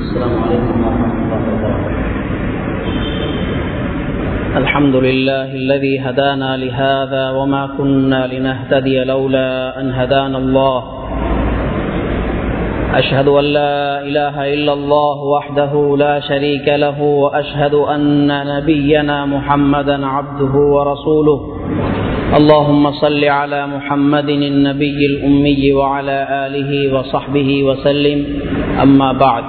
السلام عليكم ورحمة الله وبركاته الحمد لله الذي هدانا لهذا وما كنا لنهتدي لولا أن هدانا الله أشهد أن لا إله إلا الله وحده لا شريك له وأشهد أن نبينا محمدا عبده ورسوله اللهم صل على محمد النبي الأمي وعلى آله وصحبه وسلم أما بعد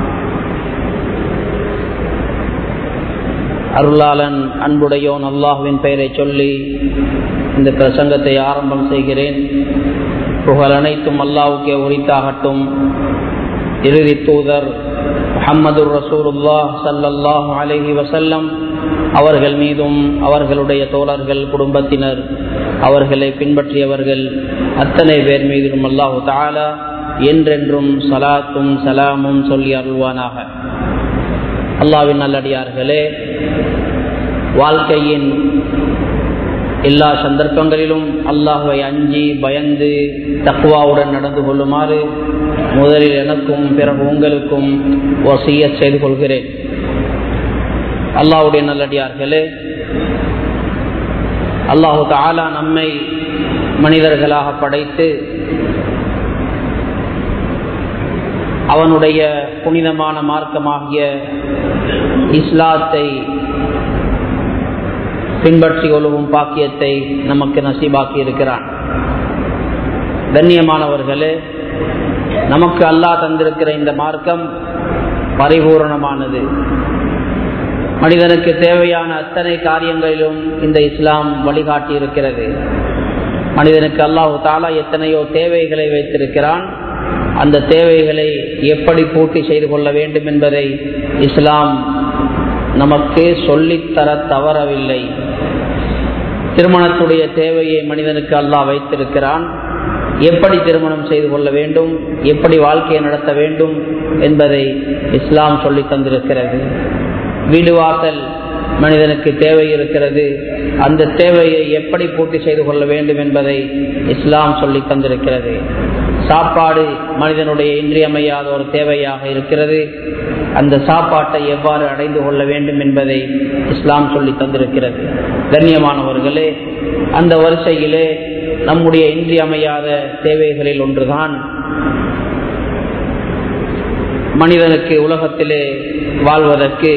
அருளாளன் அன்புடையோன் அல்லாஹுவின் பெயரை சொல்லி இந்த பிரசங்கத்தை ஆரம்பம் செய்கிறேன் புகழ் அனைத்தும் அல்லாவுக்கே உரித்தாகட்டும் இறுதி தூதர் முகமது ரசூலுல்லா சல்லல்லாஹு அலஹி வசல்லம் அவர்கள் மீதும் அவர்களுடைய தோழர்கள் குடும்பத்தினர் அவர்களை பின்பற்றியவர்கள் அத்தனை பேர் மீதும் அல்லாஹு தாலா என்றென்றும் சலாத்தும் சலாமும் சொல்லி அருள்வானாக அல்லாவின் நல்லடியார்களே வாழ்க்கையின் எல்லா சந்தர்ப்பங்களிலும் அல்லாஹுவை அஞ்சி பயந்து தக்குவாவுடன் நடந்து கொள்ளுமாறு முதலில் எனக்கும் பிறகு உங்களுக்கும் வசிய செய்து கொள்கிறேன் அல்லாஹுடைய நல்லடியார்களே அல்லாஹு தாலா நம்மை மனிதர்களாக படைத்து அவனுடைய புனிதமான மார்க்கமாகிய இஸ்லாத்தை பின்பற்றி கொள்ளவும் பாக்கியத்தை நமக்கு நசீபாக்கி இருக்கிறான் கண்ணியமானவர்களே நமக்கு அல்லாஹ் தந்திருக்கிற இந்த மார்க்கம் பரிபூரணமானது மனிதனுக்கு தேவையான அத்தனை காரியங்களிலும் இந்த இஸ்லாம் வழிகாட்டி இருக்கிறது மனிதனுக்கு அல்லாஹு தாலா எத்தனையோ தேவைகளை வைத்திருக்கிறான் அந்த தேவைகளை எப்படி பூர்த்தி செய்து கொள்ள வேண்டும் என்பதை இஸ்லாம் நமக்கு சொல்லித்தர தவறவில்லை திருமணத்துடைய தேவையை மனிதனுக்கு அல்லாஹ் வைத்திருக்கிறான் எப்படி திருமணம் செய்து கொள்ள வேண்டும் எப்படி வாழ்க்கையை நடத்த வேண்டும் என்பதை இஸ்லாம் சொல்லி தந்திருக்கிறது வீடு வாசல் மனிதனுக்கு தேவை இருக்கிறது அந்த தேவையை எப்படி பூர்த்தி செய்து கொள்ள வேண்டும் என்பதை இஸ்லாம் சொல்லி தந்திருக்கிறது சாப்பாடு மனிதனுடைய இன்றியமையாத ஒரு தேவையாக இருக்கிறது அந்த சாப்பாட்டை எவ்வாறு அடைந்து கொள்ள வேண்டும் என்பதை இஸ்லாம் சொல்லி தந்திருக்கிறது கண்ணியமானவர்களே அந்த வரிசையிலே நம்முடைய இன்றியமையாத தேவைகளில் ஒன்றுதான் மனிதனுக்கு உலகத்திலே வாழ்வதற்கு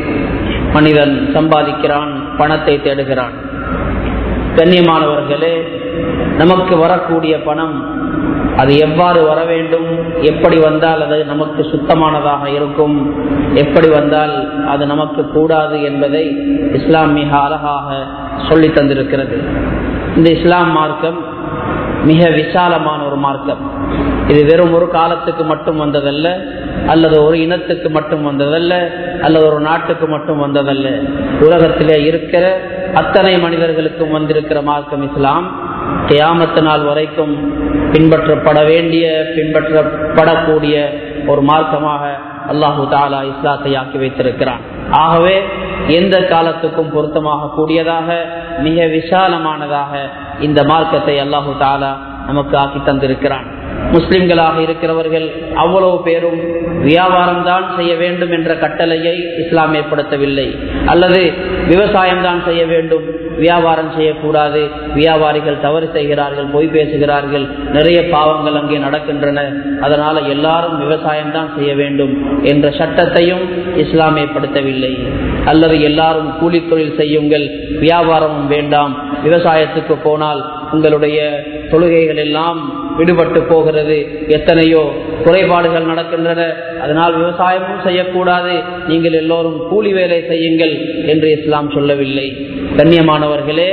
மனிதன் சம்பாதிக்கிறான் பணத்தை தேடுகிறான் கண்ணியமானவர்களே நமக்கு வரக்கூடிய பணம் அது எவ்வாறு வர வேண்டும் எப்படி வந்தால் அது நமக்கு சுத்தமானதாக இருக்கும் எப்படி வந்தால் அது நமக்கு கூடாது என்பதை இஸ்லாம் மிக அழகாக சொல்லி தந்திருக்கிறது இந்த இஸ்லாம் மார்க்கம் மிக விசாலமான ஒரு மார்க்கம் இது வெறும் ஒரு காலத்துக்கு மட்டும் வந்ததல்ல அல்லது ஒரு இனத்துக்கு மட்டும் வந்ததல்ல அல்லது ஒரு நாட்டுக்கு மட்டும் வந்ததல்ல உலகத்திலே இருக்கிற அத்தனை மனிதர்களுக்கும் வந்திருக்கிற மார்க்கம் இஸ்லாம் கியாமத்து நாள் வரைக்கும் பின்பற்றப்பட வேண்டிய பின்பற்றப்படக்கூடிய ஒரு மார்க்கமாக அல்லாஹு தாலா இஸ்லாத்தை ஆக்கி வைத்திருக்கிறான் ஆகவே எந்த காலத்துக்கும் பொருத்தமாக கூடியதாக மிக விசாலமானதாக இந்த மார்க்கத்தை அல்லாஹு தாலா நமக்கு ஆக்கி தந்திருக்கிறான் முஸ்லிம்களாக இருக்கிறவர்கள் அவ்வளவு பேரும் வியாபாரம் தான் செய்ய வேண்டும் என்ற கட்டளையை இஸ்லாம் ஏற்படுத்தவில்லை அல்லது விவசாயம் தான் செய்ய வேண்டும் வியாபாரம் செய்யக்கூடாது வியாபாரிகள் தவறு செய்கிறார்கள் பொய் பேசுகிறார்கள் நிறைய பாவங்கள் அங்கே நடக்கின்றன அதனால எல்லாரும் விவசாயம் தான் செய்ய வேண்டும் என்ற சட்டத்தையும் இஸ்லாம் ஏற்படுத்தவில்லை அல்லது எல்லாரும் கூலி தொழில் செய்யுங்கள் வியாபாரமும் வேண்டாம் விவசாயத்துக்கு போனால் உங்களுடைய தொழுகைகள் எல்லாம் விடுபட்டு போகிறது எத்தனையோ குறைபாடுகள் நடக்கின்றன அதனால் விவசாயமும் செய்யக்கூடாது நீங்கள் எல்லோரும் கூலி வேலை செய்யுங்கள் என்று இஸ்லாம் சொல்லவில்லை கண்ணியமானவர்களே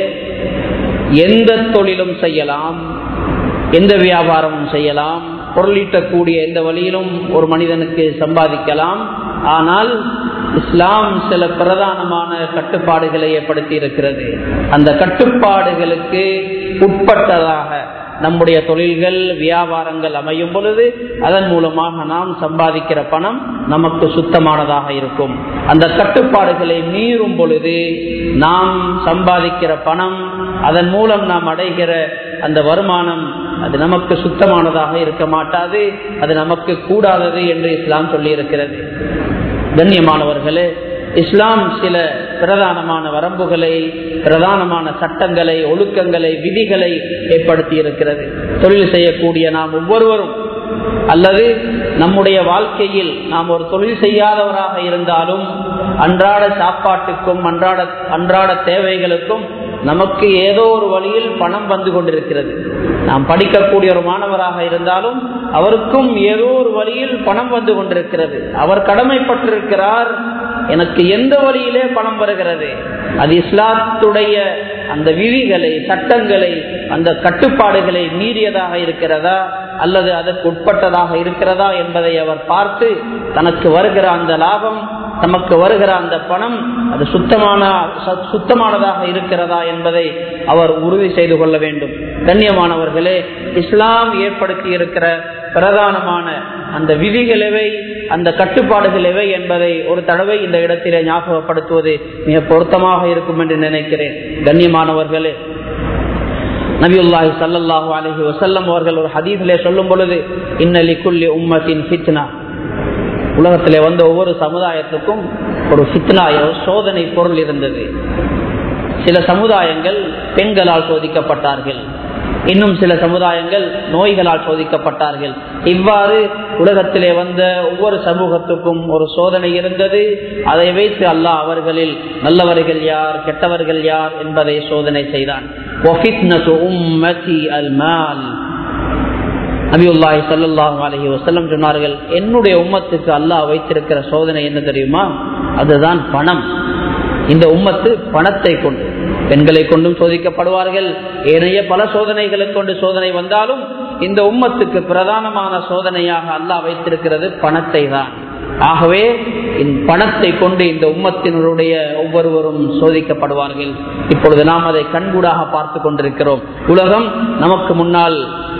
எந்த தொழிலும் செய்யலாம் எந்த வியாபாரமும் செய்யலாம் பொருளீட்டக்கூடிய எந்த வழியிலும் ஒரு மனிதனுக்கு சம்பாதிக்கலாம் ஆனால் இஸ்லாம் சில பிரதானமான கட்டுப்பாடுகளை ஏற்படுத்தி இருக்கிறது அந்த கட்டுப்பாடுகளுக்கு உட்பட்டதாக நம்முடைய தொழில்கள் வியாபாரங்கள் அமையும் பொழுது அதன் மூலமாக நாம் சம்பாதிக்கிற பணம் நமக்கு சுத்தமானதாக இருக்கும் அந்த கட்டுப்பாடுகளை மீறும் பொழுது நாம் சம்பாதிக்கிற பணம் அதன் மூலம் நாம் அடைகிற அந்த வருமானம் அது நமக்கு சுத்தமானதாக இருக்க மாட்டாது அது நமக்கு கூடாதது என்று இஸ்லாம் சொல்லி இருக்கிறது கண்ணியமானவர்களே இஸ்லாம் சில பிரதானமான வரம்புகளை பிரதானமான சட்டங்களை ஒழுக்கங்களை விதிகளை ஏற்படுத்தி இருக்கிறது தொழில் செய்யக்கூடிய நாம் ஒவ்வொருவரும் அல்லது நம்முடைய வாழ்க்கையில் நாம் ஒரு தொழில் செய்யாதவராக இருந்தாலும் அன்றாட சாப்பாட்டுக்கும் அன்றாட அன்றாட தேவைகளுக்கும் நமக்கு ஏதோ ஒரு வழியில் பணம் வந்து கொண்டிருக்கிறது நாம் படிக்கக்கூடிய ஒரு மாணவராக இருந்தாலும் அவருக்கும் ஏதோ ஒரு வழியில் பணம் வந்து கொண்டிருக்கிறது அவர் கடமைப்பட்டிருக்கிறார் எனக்கு எந்த வழியிலே பணம் வருகிறது அது இஸ்லாத்துடைய அந்த விதிகளை சட்டங்களை அந்த கட்டுப்பாடுகளை மீறியதாக இருக்கிறதா அல்லது அதற்கு உட்பட்டதாக இருக்கிறதா என்பதை அவர் பார்த்து தனக்கு வருகிற அந்த லாபம் நமக்கு வருகிற அந்த பணம் அது சுத்தமான சுத்தமானதாக இருக்கிறதா என்பதை அவர் உறுதி செய்து கொள்ள வேண்டும் கண்ணியமானவர்களே இஸ்லாம் ஏற்படுத்தி இருக்கிற பிரதானமான அந்த விதிகள் எவை அந்த கட்டுப்பாடுகள் எவை என்பதை ஒரு தடவை இந்த இடத்திலே ஞாபகப்படுத்துவது மிக பொருத்தமாக இருக்கும் என்று நினைக்கிறேன் கண்ணியமானவர்களே நபியுல்லாஹி சல்லாஹூ அலஹி வசல்லம் அவர்கள் ஒரு ஹதீஸிலே சொல்லும் பொழுது இன்னலி குல்லி உம்மத்தின் ஃபித்னா உலகத்திலே வந்த ஒவ்வொரு சமுதாயத்துக்கும் ஒரு ஃபித்னா சோதனை பொருள் இருந்தது சில சமுதாயங்கள் பெண்களால் சோதிக்கப்பட்டார்கள் இன்னும் சில சமுதாயங்கள் நோய்களால் சோதிக்கப்பட்டார்கள் இவ்வாறு உலகத்திலே வந்த ஒவ்வொரு சமூகத்துக்கும் ஒரு சோதனை இருந்தது அதை வைத்து அல்லாஹ் அவர்களில் நல்லவர்கள் யார் கெட்டவர்கள் யார் என்பதை சோதனை செய்தான் நபியுல்லாஹி சல்லாஹூ அலஹி வசல்லம் சொன்னார்கள் என்னுடைய உம்மத்துக்கு அல்லாஹ் வைத்திருக்கிற சோதனை என்ன தெரியுமா அதுதான் பணம் இந்த உம்மத்து பணத்தை கொண்டு பெண்களை கொண்டும் சோதிக்கப்படுவார்கள் ஏனைய பல சோதனைகளை கொண்டு சோதனை வந்தாலும் இந்த உம்மத்துக்கு பிரதானமான சோதனையாக அல்லாஹ் வைத்திருக்கிறது பணத்தை தான் ஆகவே பணத்தை கொண்டு இந்த உம்மத்தினருடைய ஒவ்வொருவரும் சோதிக்கப்படுவார்கள் இப்பொழுது நாம் அதை கண்கூடாக பார்த்து கொண்டிருக்கிறோம் உலகம் நமக்கு முன்னால்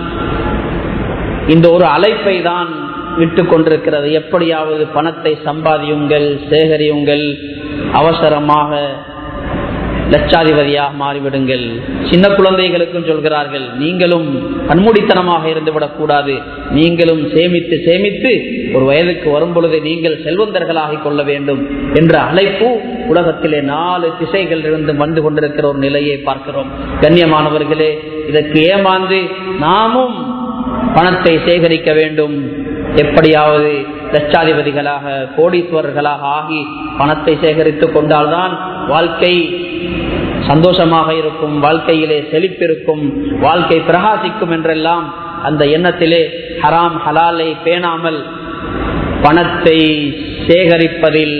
இந்த ஒரு அழைப்பை தான் விட்டு கொண்டிருக்கிறது எப்படியாவது பணத்தை சம்பாதியுங்கள் சேகரியுங்கள் அவசரமாக லட்சாதிபதியாக மாறிவிடுங்கள் சின்ன குழந்தைகளுக்கும் சொல்கிறார்கள் நீங்களும் கண்மூடித்தனமாக இருந்துவிடக் கூடாது நீங்களும் சேமித்து சேமித்து ஒரு வயதுக்கு வரும் பொழுது நீங்கள் செல்வந்தர்களாகிக் கொள்ள வேண்டும் என்ற அழைப்பு உலகத்திலே நாலு திசைகள் இருந்து வந்து கொண்டிருக்கிற ஒரு நிலையை பார்க்கிறோம் கண்ணியமானவர்களே இதற்கு ஏமாந்து நாமும் பணத்தை சேகரிக்க வேண்டும் எப்படியாவது லட்சாதிபதிகளாக கோடீஸ்வரர்களாக ஆகி பணத்தை சேகரித்துக் கொண்டால்தான் வாழ்க்கை சந்தோஷமாக இருக்கும் வாழ்க்கையிலே செழிப்பிருக்கும் வாழ்க்கை பிரகாசிக்கும் என்றெல்லாம் அந்த எண்ணத்திலே ஹராம் ஹலாலை பேணாமல் பணத்தை சேகரிப்பதில்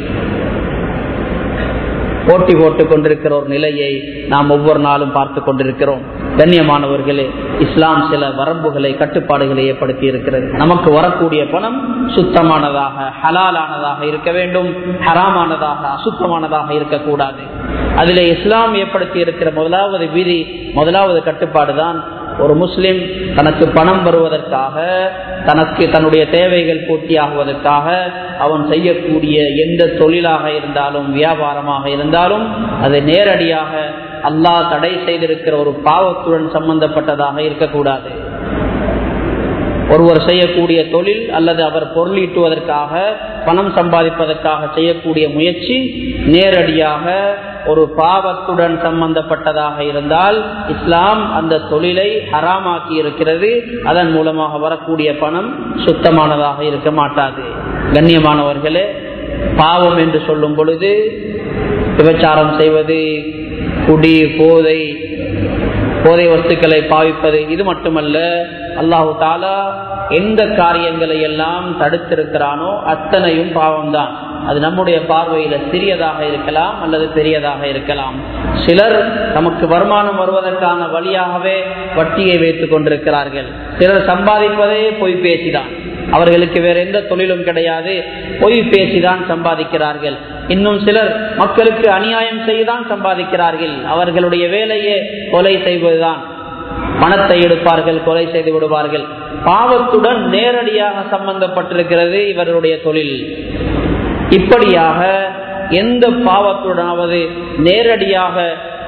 போட்டி போட்டுக் கொண்டிருக்கிற ஒரு நிலையை நாம் ஒவ்வொரு நாளும் பார்த்து கொண்டிருக்கிறோம் கண்ணியமானவர்களே இஸ்லாம் சில வரம்புகளை கட்டுப்பாடுகளை ஏற்படுத்தி இருக்கிறது நமக்கு வரக்கூடிய பணம் சுத்தமானதாக ஹலாலானதாக இருக்க வேண்டும் ஹராமானதாக அசுத்தமானதாக இருக்கக்கூடாது அதில் இஸ்லாம் ஏற்படுத்தி இருக்கிற முதலாவது விதி முதலாவது கட்டுப்பாடு தான் ஒரு முஸ்லிம் தனக்கு பணம் வருவதற்காக தனக்கு தன்னுடைய தேவைகள் பூர்த்தியாகுவதற்காக அவன் செய்யக்கூடிய எந்த தொழிலாக இருந்தாலும் வியாபாரமாக இருந்தாலும் அது நேரடியாக அல்லாஹ் தடை செய்திருக்கிற ஒரு பாவத்துடன் சம்பந்தப்பட்டதாக இருக்கக்கூடாது ஒருவர் செய்யக்கூடிய தொழில் அல்லது அவர் பொருளீட்டுவதற்காக பணம் சம்பாதிப்பதற்காக செய்யக்கூடிய முயற்சி நேரடியாக ஒரு பாவத்துடன் சம்பந்தப்பட்டதாக இருந்தால் இஸ்லாம் அந்த தொழிலை ஹராமாக்கி இருக்கிறது அதன் மூலமாக வரக்கூடிய பணம் சுத்தமானதாக இருக்க மாட்டாது கண்ணியமானவர்களே பாவம் என்று சொல்லும் பொழுது விபச்சாரம் செய்வது குடி போதை போதை வஸ்துக்களை பாவிப்பது இது மட்டுமல்ல அல்லாஹு தாலா எந்த காரியங்களை எல்லாம் தடுத்திருக்கிறானோ அத்தனையும் பாவம்தான் அது நம்முடைய பார்வையில சிறியதாக இருக்கலாம் அல்லது பெரியதாக இருக்கலாம் சிலர் நமக்கு வருமானம் வருவதற்கான வழியாகவே வட்டியை வைத்துக் கொண்டிருக்கிறார்கள் சிலர் சம்பாதிப்பதே பொய் பேசிதான் அவர்களுக்கு வேற எந்த தொழிலும் கிடையாது பொய் பேசிதான் சம்பாதிக்கிறார்கள் இன்னும் சிலர் மக்களுக்கு அநியாயம் செய்துதான் சம்பாதிக்கிறார்கள் அவர்களுடைய வேலையே கொலை செய்வதுதான் பணத்தை எடுப்பார்கள் கொலை செய்து விடுவார்கள் பாவத்துடன் நேரடியாக சம்பந்தப்பட்டிருக்கிறது இவர்களுடைய தொழில் இப்படியாக எந்த பாவத்துடனாவது நேரடியாக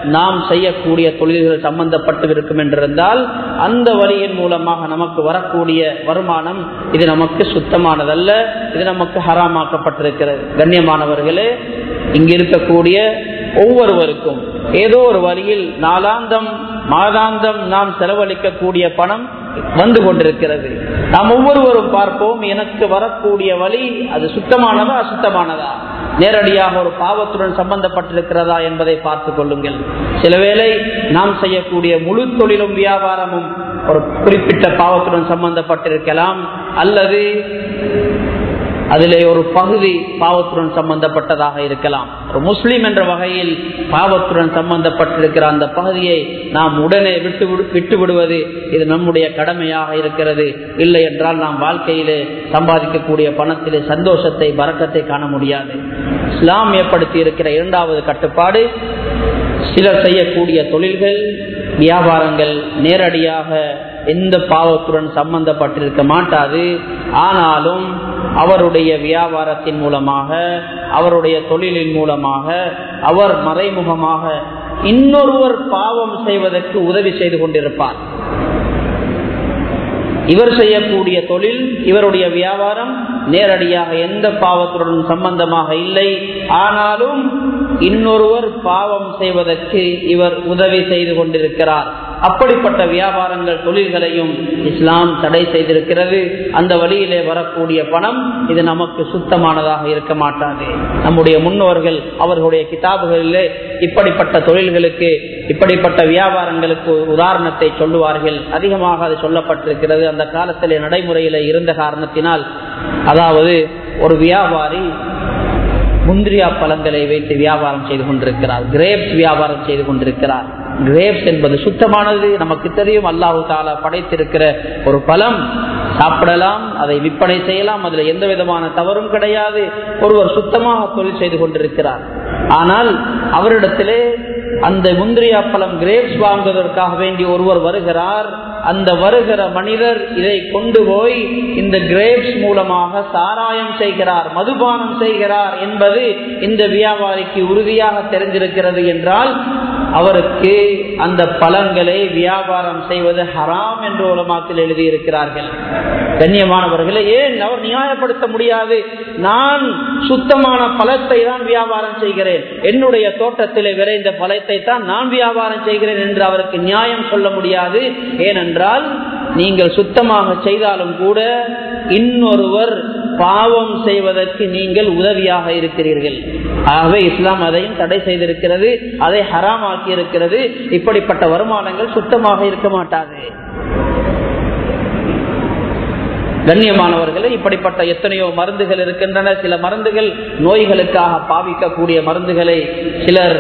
நாம் செய்யக்கூடிய தொழில்கள் சம்பந்தப்பட்டு இருக்கும் என்றிருந்தால் அந்த வழியின் மூலமாக நமக்கு வரக்கூடிய வருமானம் இது நமக்கு சுத்தமானதல்ல இது நமக்கு ஹராமாக்கப்பட்டிருக்கிறது கண்ணியமானவர்களே இங்கு இருக்கக்கூடிய ஒவ்வொருவருக்கும் ஏதோ ஒரு வழியில் நாளாந்தம் மாதாந்தம் நாம் செலவழிக்கக்கூடிய பணம் வந்து கொண்டிருக்கிறது நாம் ஒவ்வொருவரும் பார்ப்போம் எனக்கு வரக்கூடிய வழி அது சுத்தமானதா அசுத்தமானதா நேரடியாக ஒரு பாவத்துடன் சம்பந்தப்பட்டிருக்கிறதா என்பதை பார்த்துக் கொள்ளுங்கள் சில வேளை நாம் செய்யக்கூடிய முழு தொழிலும் வியாபாரமும் ஒரு குறிப்பிட்ட பாவத்துடன் சம்பந்தப்பட்டிருக்கலாம் அல்லது அதிலே ஒரு பகுதி பாவத்துடன் சம்பந்தப்பட்டதாக இருக்கலாம் ஒரு முஸ்லீம் என்ற வகையில் பாவத்துடன் சம்பந்தப்பட்டிருக்கிற அந்த பகுதியை நாம் உடனே விட்டு விட்டு விடுவது இது நம்முடைய கடமையாக இருக்கிறது இல்லை என்றால் நாம் வாழ்க்கையிலே சம்பாதிக்கக்கூடிய பணத்திலே சந்தோஷத்தை பறக்கத்தை காண முடியாது இஸ்லாம் ஏற்படுத்தி இருக்கிற இரண்டாவது கட்டுப்பாடு சிலர் செய்யக்கூடிய தொழில்கள் வியாபாரங்கள் நேரடியாக எந்த பாவத்துடன் சம்பந்தப்பட்டிருக்க மாட்டாது ஆனாலும் அவருடைய வியாபாரத்தின் மூலமாக அவருடைய தொழிலின் மூலமாக அவர் மறைமுகமாக இன்னொருவர் பாவம் செய்வதற்கு உதவி செய்து கொண்டிருப்பார் இவர் செய்யக்கூடிய தொழில் இவருடைய வியாபாரம் நேரடியாக எந்த பாவத்துடன் சம்பந்தமாக இல்லை ஆனாலும் இன்னொருவர் பாவம் செய்வதற்கு இவர் உதவி செய்து கொண்டிருக்கிறார் அப்படிப்பட்ட வியாபாரங்கள் தொழில்களையும் இஸ்லாம் தடை செய்திருக்கிறது அந்த வழியிலே வரக்கூடிய பணம் இது நமக்கு சுத்தமானதாக இருக்க மாட்டாது நம்முடைய முன்னோர்கள் அவர்களுடைய கிதாபுகளிலே இப்படிப்பட்ட தொழில்களுக்கு இப்படிப்பட்ட வியாபாரங்களுக்கு உதாரணத்தை சொல்லுவார்கள் அதிகமாக அது சொல்லப்பட்டிருக்கிறது அந்த காலத்திலே நடைமுறையில இருந்த காரணத்தினால் அதாவது ஒரு வியாபாரி முந்திரியா பழங்களை வைத்து வியாபாரம் செய்து கொண்டிருக்கிறார் கிரேப்ஸ் வியாபாரம் செய்து கொண்டிருக்கிறார் கிரேப்ஸ் என்பது சுத்தமானது நமக்கு தெரியும் அல்லாஹு தாலா படைத்திருக்கிற ஒரு பழம் சாப்பிடலாம் அதை விற்பனை செய்யலாம் அதுல எந்த விதமான தவறும் கிடையாது ஒருவர் சுத்தமாக தொழில் செய்து கொண்டிருக்கிறார் ஆனால் அவரிடத்திலே அந்த முந்திரியா பழம் கிரேப்ஸ் வாங்குவதற்காக வேண்டி ஒருவர் வருகிறார் அந்த வருகிற மனிதர் இதை கொண்டு போய் இந்த கிரேப்ஸ் மூலமாக சாராயம் செய்கிறார் மதுபானம் செய்கிறார் என்பது இந்த வியாபாரிக்கு உறுதியாக தெரிஞ்சிருக்கிறது என்றால் அவருக்கு அந்த பழங்களை வியாபாரம் செய்வது ஹராம் என்று உலமாத்தில் எழுதியிருக்கிறார்கள் கண்ணியமானவர்களை ஏன் அவர் நியாயப்படுத்த முடியாது நான் சுத்தமான பழத்தை தான் வியாபாரம் செய்கிறேன் என்னுடைய தோட்டத்திலே விரைந்த பழத்தை தான் நான் வியாபாரம் செய்கிறேன் என்று அவருக்கு நியாயம் சொல்ல முடியாது ஏனென்றால் நீங்கள் சுத்தமாக செய்தாலும் கூட இன்னொருவர் பாவம் செய்வதற்கு நீங்கள் உதவியாக இருக்கிறீர்கள் ஆகவே இஸ்லாம் அதையும் தடை செய்திருக்கிறது அதை ஹராமாக்கி இருக்கிறது இப்படிப்பட்ட வருமானங்கள் சுத்தமாக இருக்க மாட்டாது கண்ணியமானவர்களே இப்படிப்பட்ட எத்தனையோ மருந்துகள் இருக்கின்றன சில மருந்துகள் நோய்களுக்காக பாவிக்கக்கூடிய மருந்துகளை சிலர்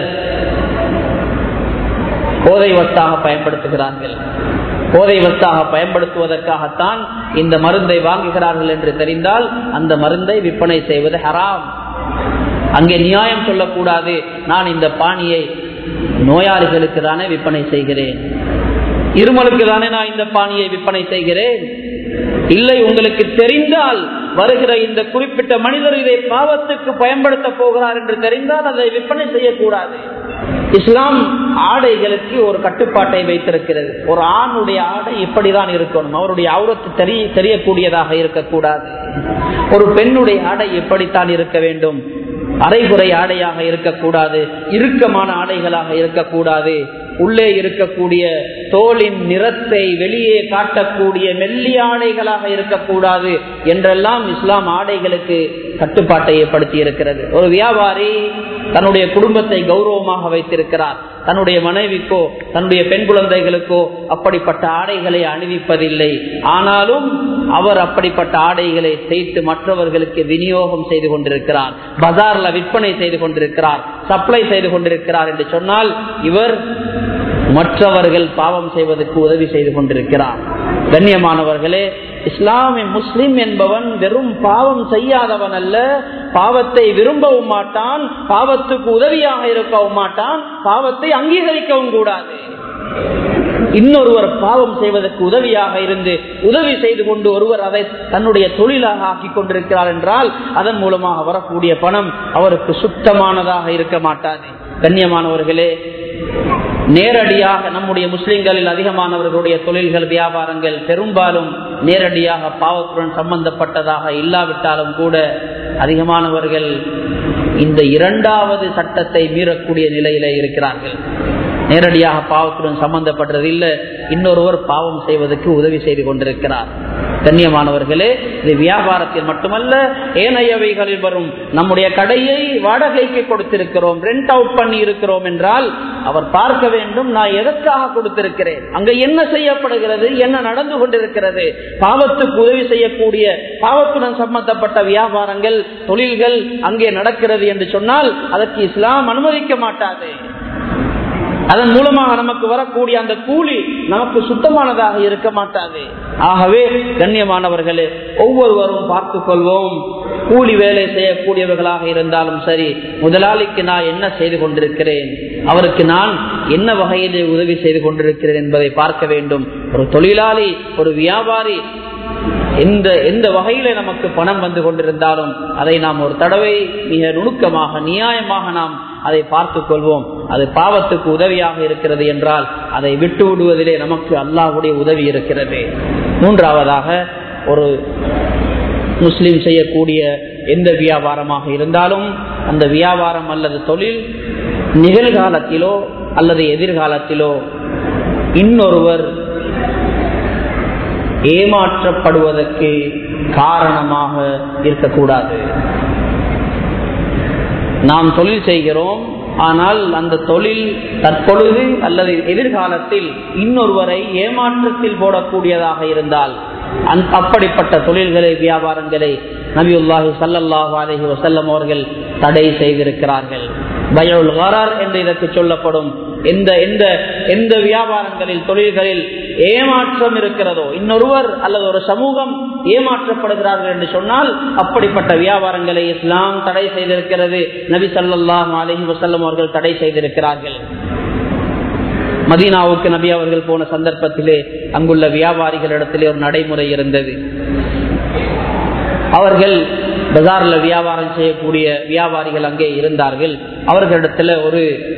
போதை வத்தாக பயன்படுத்துகிறார்கள் போதை வத்தாக பயன்படுத்துவதற்காகத்தான் இந்த மருந்தை வாங்குகிறார்கள் என்று தெரிந்தால் அந்த மருந்தை விற்பனை செய்வது ஹராம் அங்கே நியாயம் சொல்லக்கூடாது நான் இந்த பாணியை நோயாளிகளுக்கு தானே விற்பனை செய்கிறேன் இருமலுக்கு தானே நான் இந்த பாணியை விற்பனை செய்கிறேன் இல்லை உங்களுக்கு தெரிந்தால் வருகிற இந்த குறிப்பிட்ட மனிதர் இதை பாவத்துக்கு பயன்படுத்த போகிறார் என்று தெரிந்தால் அதை விற்பனை செய்யக்கூடாது இஸ்லாம் ஆடைகளுக்கு ஒரு கட்டுப்பாட்டை வைத்திருக்கிறது ஒரு ஆணுடைய ஆடை இப்படிதான் இருக்கணும் அவருடைய அவுரத்து தெரிய தெரியக்கூடியதாக இருக்கக்கூடாது ஒரு பெண்ணுடைய ஆடை எப்படித்தான் இருக்க வேண்டும் அரைகுறை ஆடையாக இருக்கக்கூடாது இறுக்கமான ஆடைகளாக இருக்கக்கூடாது உள்ளே இருக்கக்கூடிய தோளின் நிறத்தை வெளியே காட்டக்கூடிய மெல்லிய ஆடைகளாக இருக்கக்கூடாது என்றெல்லாம் இஸ்லாம் ஆடைகளுக்கு கட்டுப்பாட்டை ஏற்படுத்தி இருக்கிறது ஒரு வியாபாரி தன்னுடைய குடும்பத்தை கௌரவமாக வைத்திருக்கிறார் தன்னுடைய மனைவிக்கோ தன்னுடைய பெண் குழந்தைகளுக்கோ அப்படிப்பட்ட ஆடைகளை அணிவிப்பதில்லை ஆனாலும் அவர் அப்படிப்பட்ட ஆடைகளை செய்து மற்றவர்களுக்கு விநியோகம் செய்து கொண்டிருக்கிறார் பஜார்ல விற்பனை செய்து கொண்டிருக்கிறார் சப்ளை செய்து கொண்டிருக்கிறார் என்று சொன்னால் இவர் மற்றவர்கள் பாவம் செய்வதற்கு உதவி செய்து கொண்டிருக்கிறார் கண்ணியமானவர்களே இஸ்லாமிய முஸ்லிம் என்பவன் வெறும் பாவம் செய்யாதவன் அல்ல பாவத்தை விரும்பவும் மாட்டான் பாவத்துக்கு உதவியாக இருக்கவும் மாட்டான் பாவத்தை அங்கீகரிக்கவும் கூடாது இன்னொருவர் பாவம் செய்வதற்கு உதவியாக இருந்து உதவி செய்து கொண்டு ஒருவர் அதை தன்னுடைய தொழிலாக ஆக்கி கொண்டிருக்கிறார் என்றால் அதன் மூலமாக வரக்கூடிய பணம் அவருக்கு சுத்தமானதாக இருக்க மாட்டாது கண்ணியமானவர்களே நேரடியாக நம்முடைய முஸ்லிம்களில் அதிகமானவர்களுடைய தொழில்கள் வியாபாரங்கள் பெரும்பாலும் நேரடியாக பாவத்துடன் சம்பந்தப்பட்டதாக இல்லாவிட்டாலும் கூட அதிகமானவர்கள் இந்த இரண்டாவது சட்டத்தை மீறக்கூடிய நிலையில இருக்கிறார்கள் நேரடியாக பாவத்துடன் சம்பந்தப்பட்டது இல்ல இன்னொருவர் பாவம் செய்வதற்கு உதவி செய்து கொண்டிருக்கிறார் கண்ணியமானவர்களே இது வியாபாரத்தில் மட்டுமல்ல ஏனையவைகளில் வரும் நம்முடைய கடையை வாடகைக்கு கொடுத்திருக்கிறோம் ரெண்ட் அவுட் பண்ணி இருக்கிறோம் என்றால் அவர் பார்க்க வேண்டும் நான் எதற்காக கொடுத்திருக்கிறேன் அங்க என்ன செய்யப்படுகிறது என்ன நடந்து கொண்டிருக்கிறது பாவத்துக்கு உதவி செய்யக்கூடிய பாவத்துடன் சம்பந்தப்பட்ட வியாபாரங்கள் தொழில்கள் அங்கே நடக்கிறது என்று சொன்னால் அதற்கு இஸ்லாம் அனுமதிக்க மாட்டாது அதன் மூலமாக நமக்கு வரக்கூடிய அந்த கூலி நமக்கு சுத்தமானதாக இருக்க மாட்டாது ஆகவே கண்ணியமானவர்களே ஒவ்வொருவரும் பார்த்து கொள்வோம் கூலி வேலை செய்யக்கூடியவர்களாக இருந்தாலும் சரி முதலாளிக்கு நான் என்ன செய்து கொண்டிருக்கிறேன் அவருக்கு நான் என்ன வகையிலே உதவி செய்து கொண்டிருக்கிறேன் என்பதை பார்க்க வேண்டும் ஒரு தொழிலாளி ஒரு வியாபாரி எந்த எந்த வகையில நமக்கு பணம் வந்து கொண்டிருந்தாலும் அதை நாம் ஒரு தடவை மிக நுணுக்கமாக நியாயமாக நாம் அதை பார்த்து கொள்வோம் அது பாவத்துக்கு உதவியாக இருக்கிறது என்றால் அதை விட்டு விடுவதிலே நமக்கு அல்லாஹுடைய உதவி இருக்கிறது மூன்றாவதாக ஒரு முஸ்லிம் செய்யக்கூடிய எந்த வியாபாரமாக இருந்தாலும் அந்த வியாபாரம் அல்லது தொழில் நிகழ்காலத்திலோ அல்லது எதிர்காலத்திலோ இன்னொருவர் ஏமாற்றப்படுவதற்கு காரணமாக இருக்கக்கூடாது நாம் தொழில் செய்கிறோம் ஆனால் அந்த தொழில் தற்பொழுது அல்லது எதிர்காலத்தில் இன்னொருவரை ஏமாற்றத்தில் போடக்கூடியதாக இருந்தால் அப்படிப்பட்ட தொழில்களை வியாபாரங்களை நபியுல்லாஹி சல்லாஹூ அலஹி வசல்லம் அவர்கள் தடை செய்திருக்கிறார்கள் பயவுல் கரார் என்று இதற்கு சொல்லப்படும் எந்த எந்த எந்த வியாபாரங்களில் தொழில்களில் ஏமாற்றம் இருக்கிறதோ இன்னொருவர் அல்லது ஒரு சமூகம் ஏமாற்றப்படுகிறார்கள் என்று சொன்னால் அப்படிப்பட்ட வியாபாரங்களை இஸ்லாம் தடை செய்திருக்கிறது நபி சல்லாஹ் அலஹி வசல்லம் அவர்கள் தடை செய்திருக்கிறார்கள் மதீனாவுக்கு நபி அவர்கள் போன சந்தர்ப்பத்திலே அங்குள்ள வியாபாரிகளிடத்திலே ஒரு நடைமுறை இருந்தது அவர்கள் பஜார்ல வியாபாரம் செய்யக்கூடிய வியாபாரிகள் அங்கே இருந்தார்கள் அவர்களிடத்துல ஒரு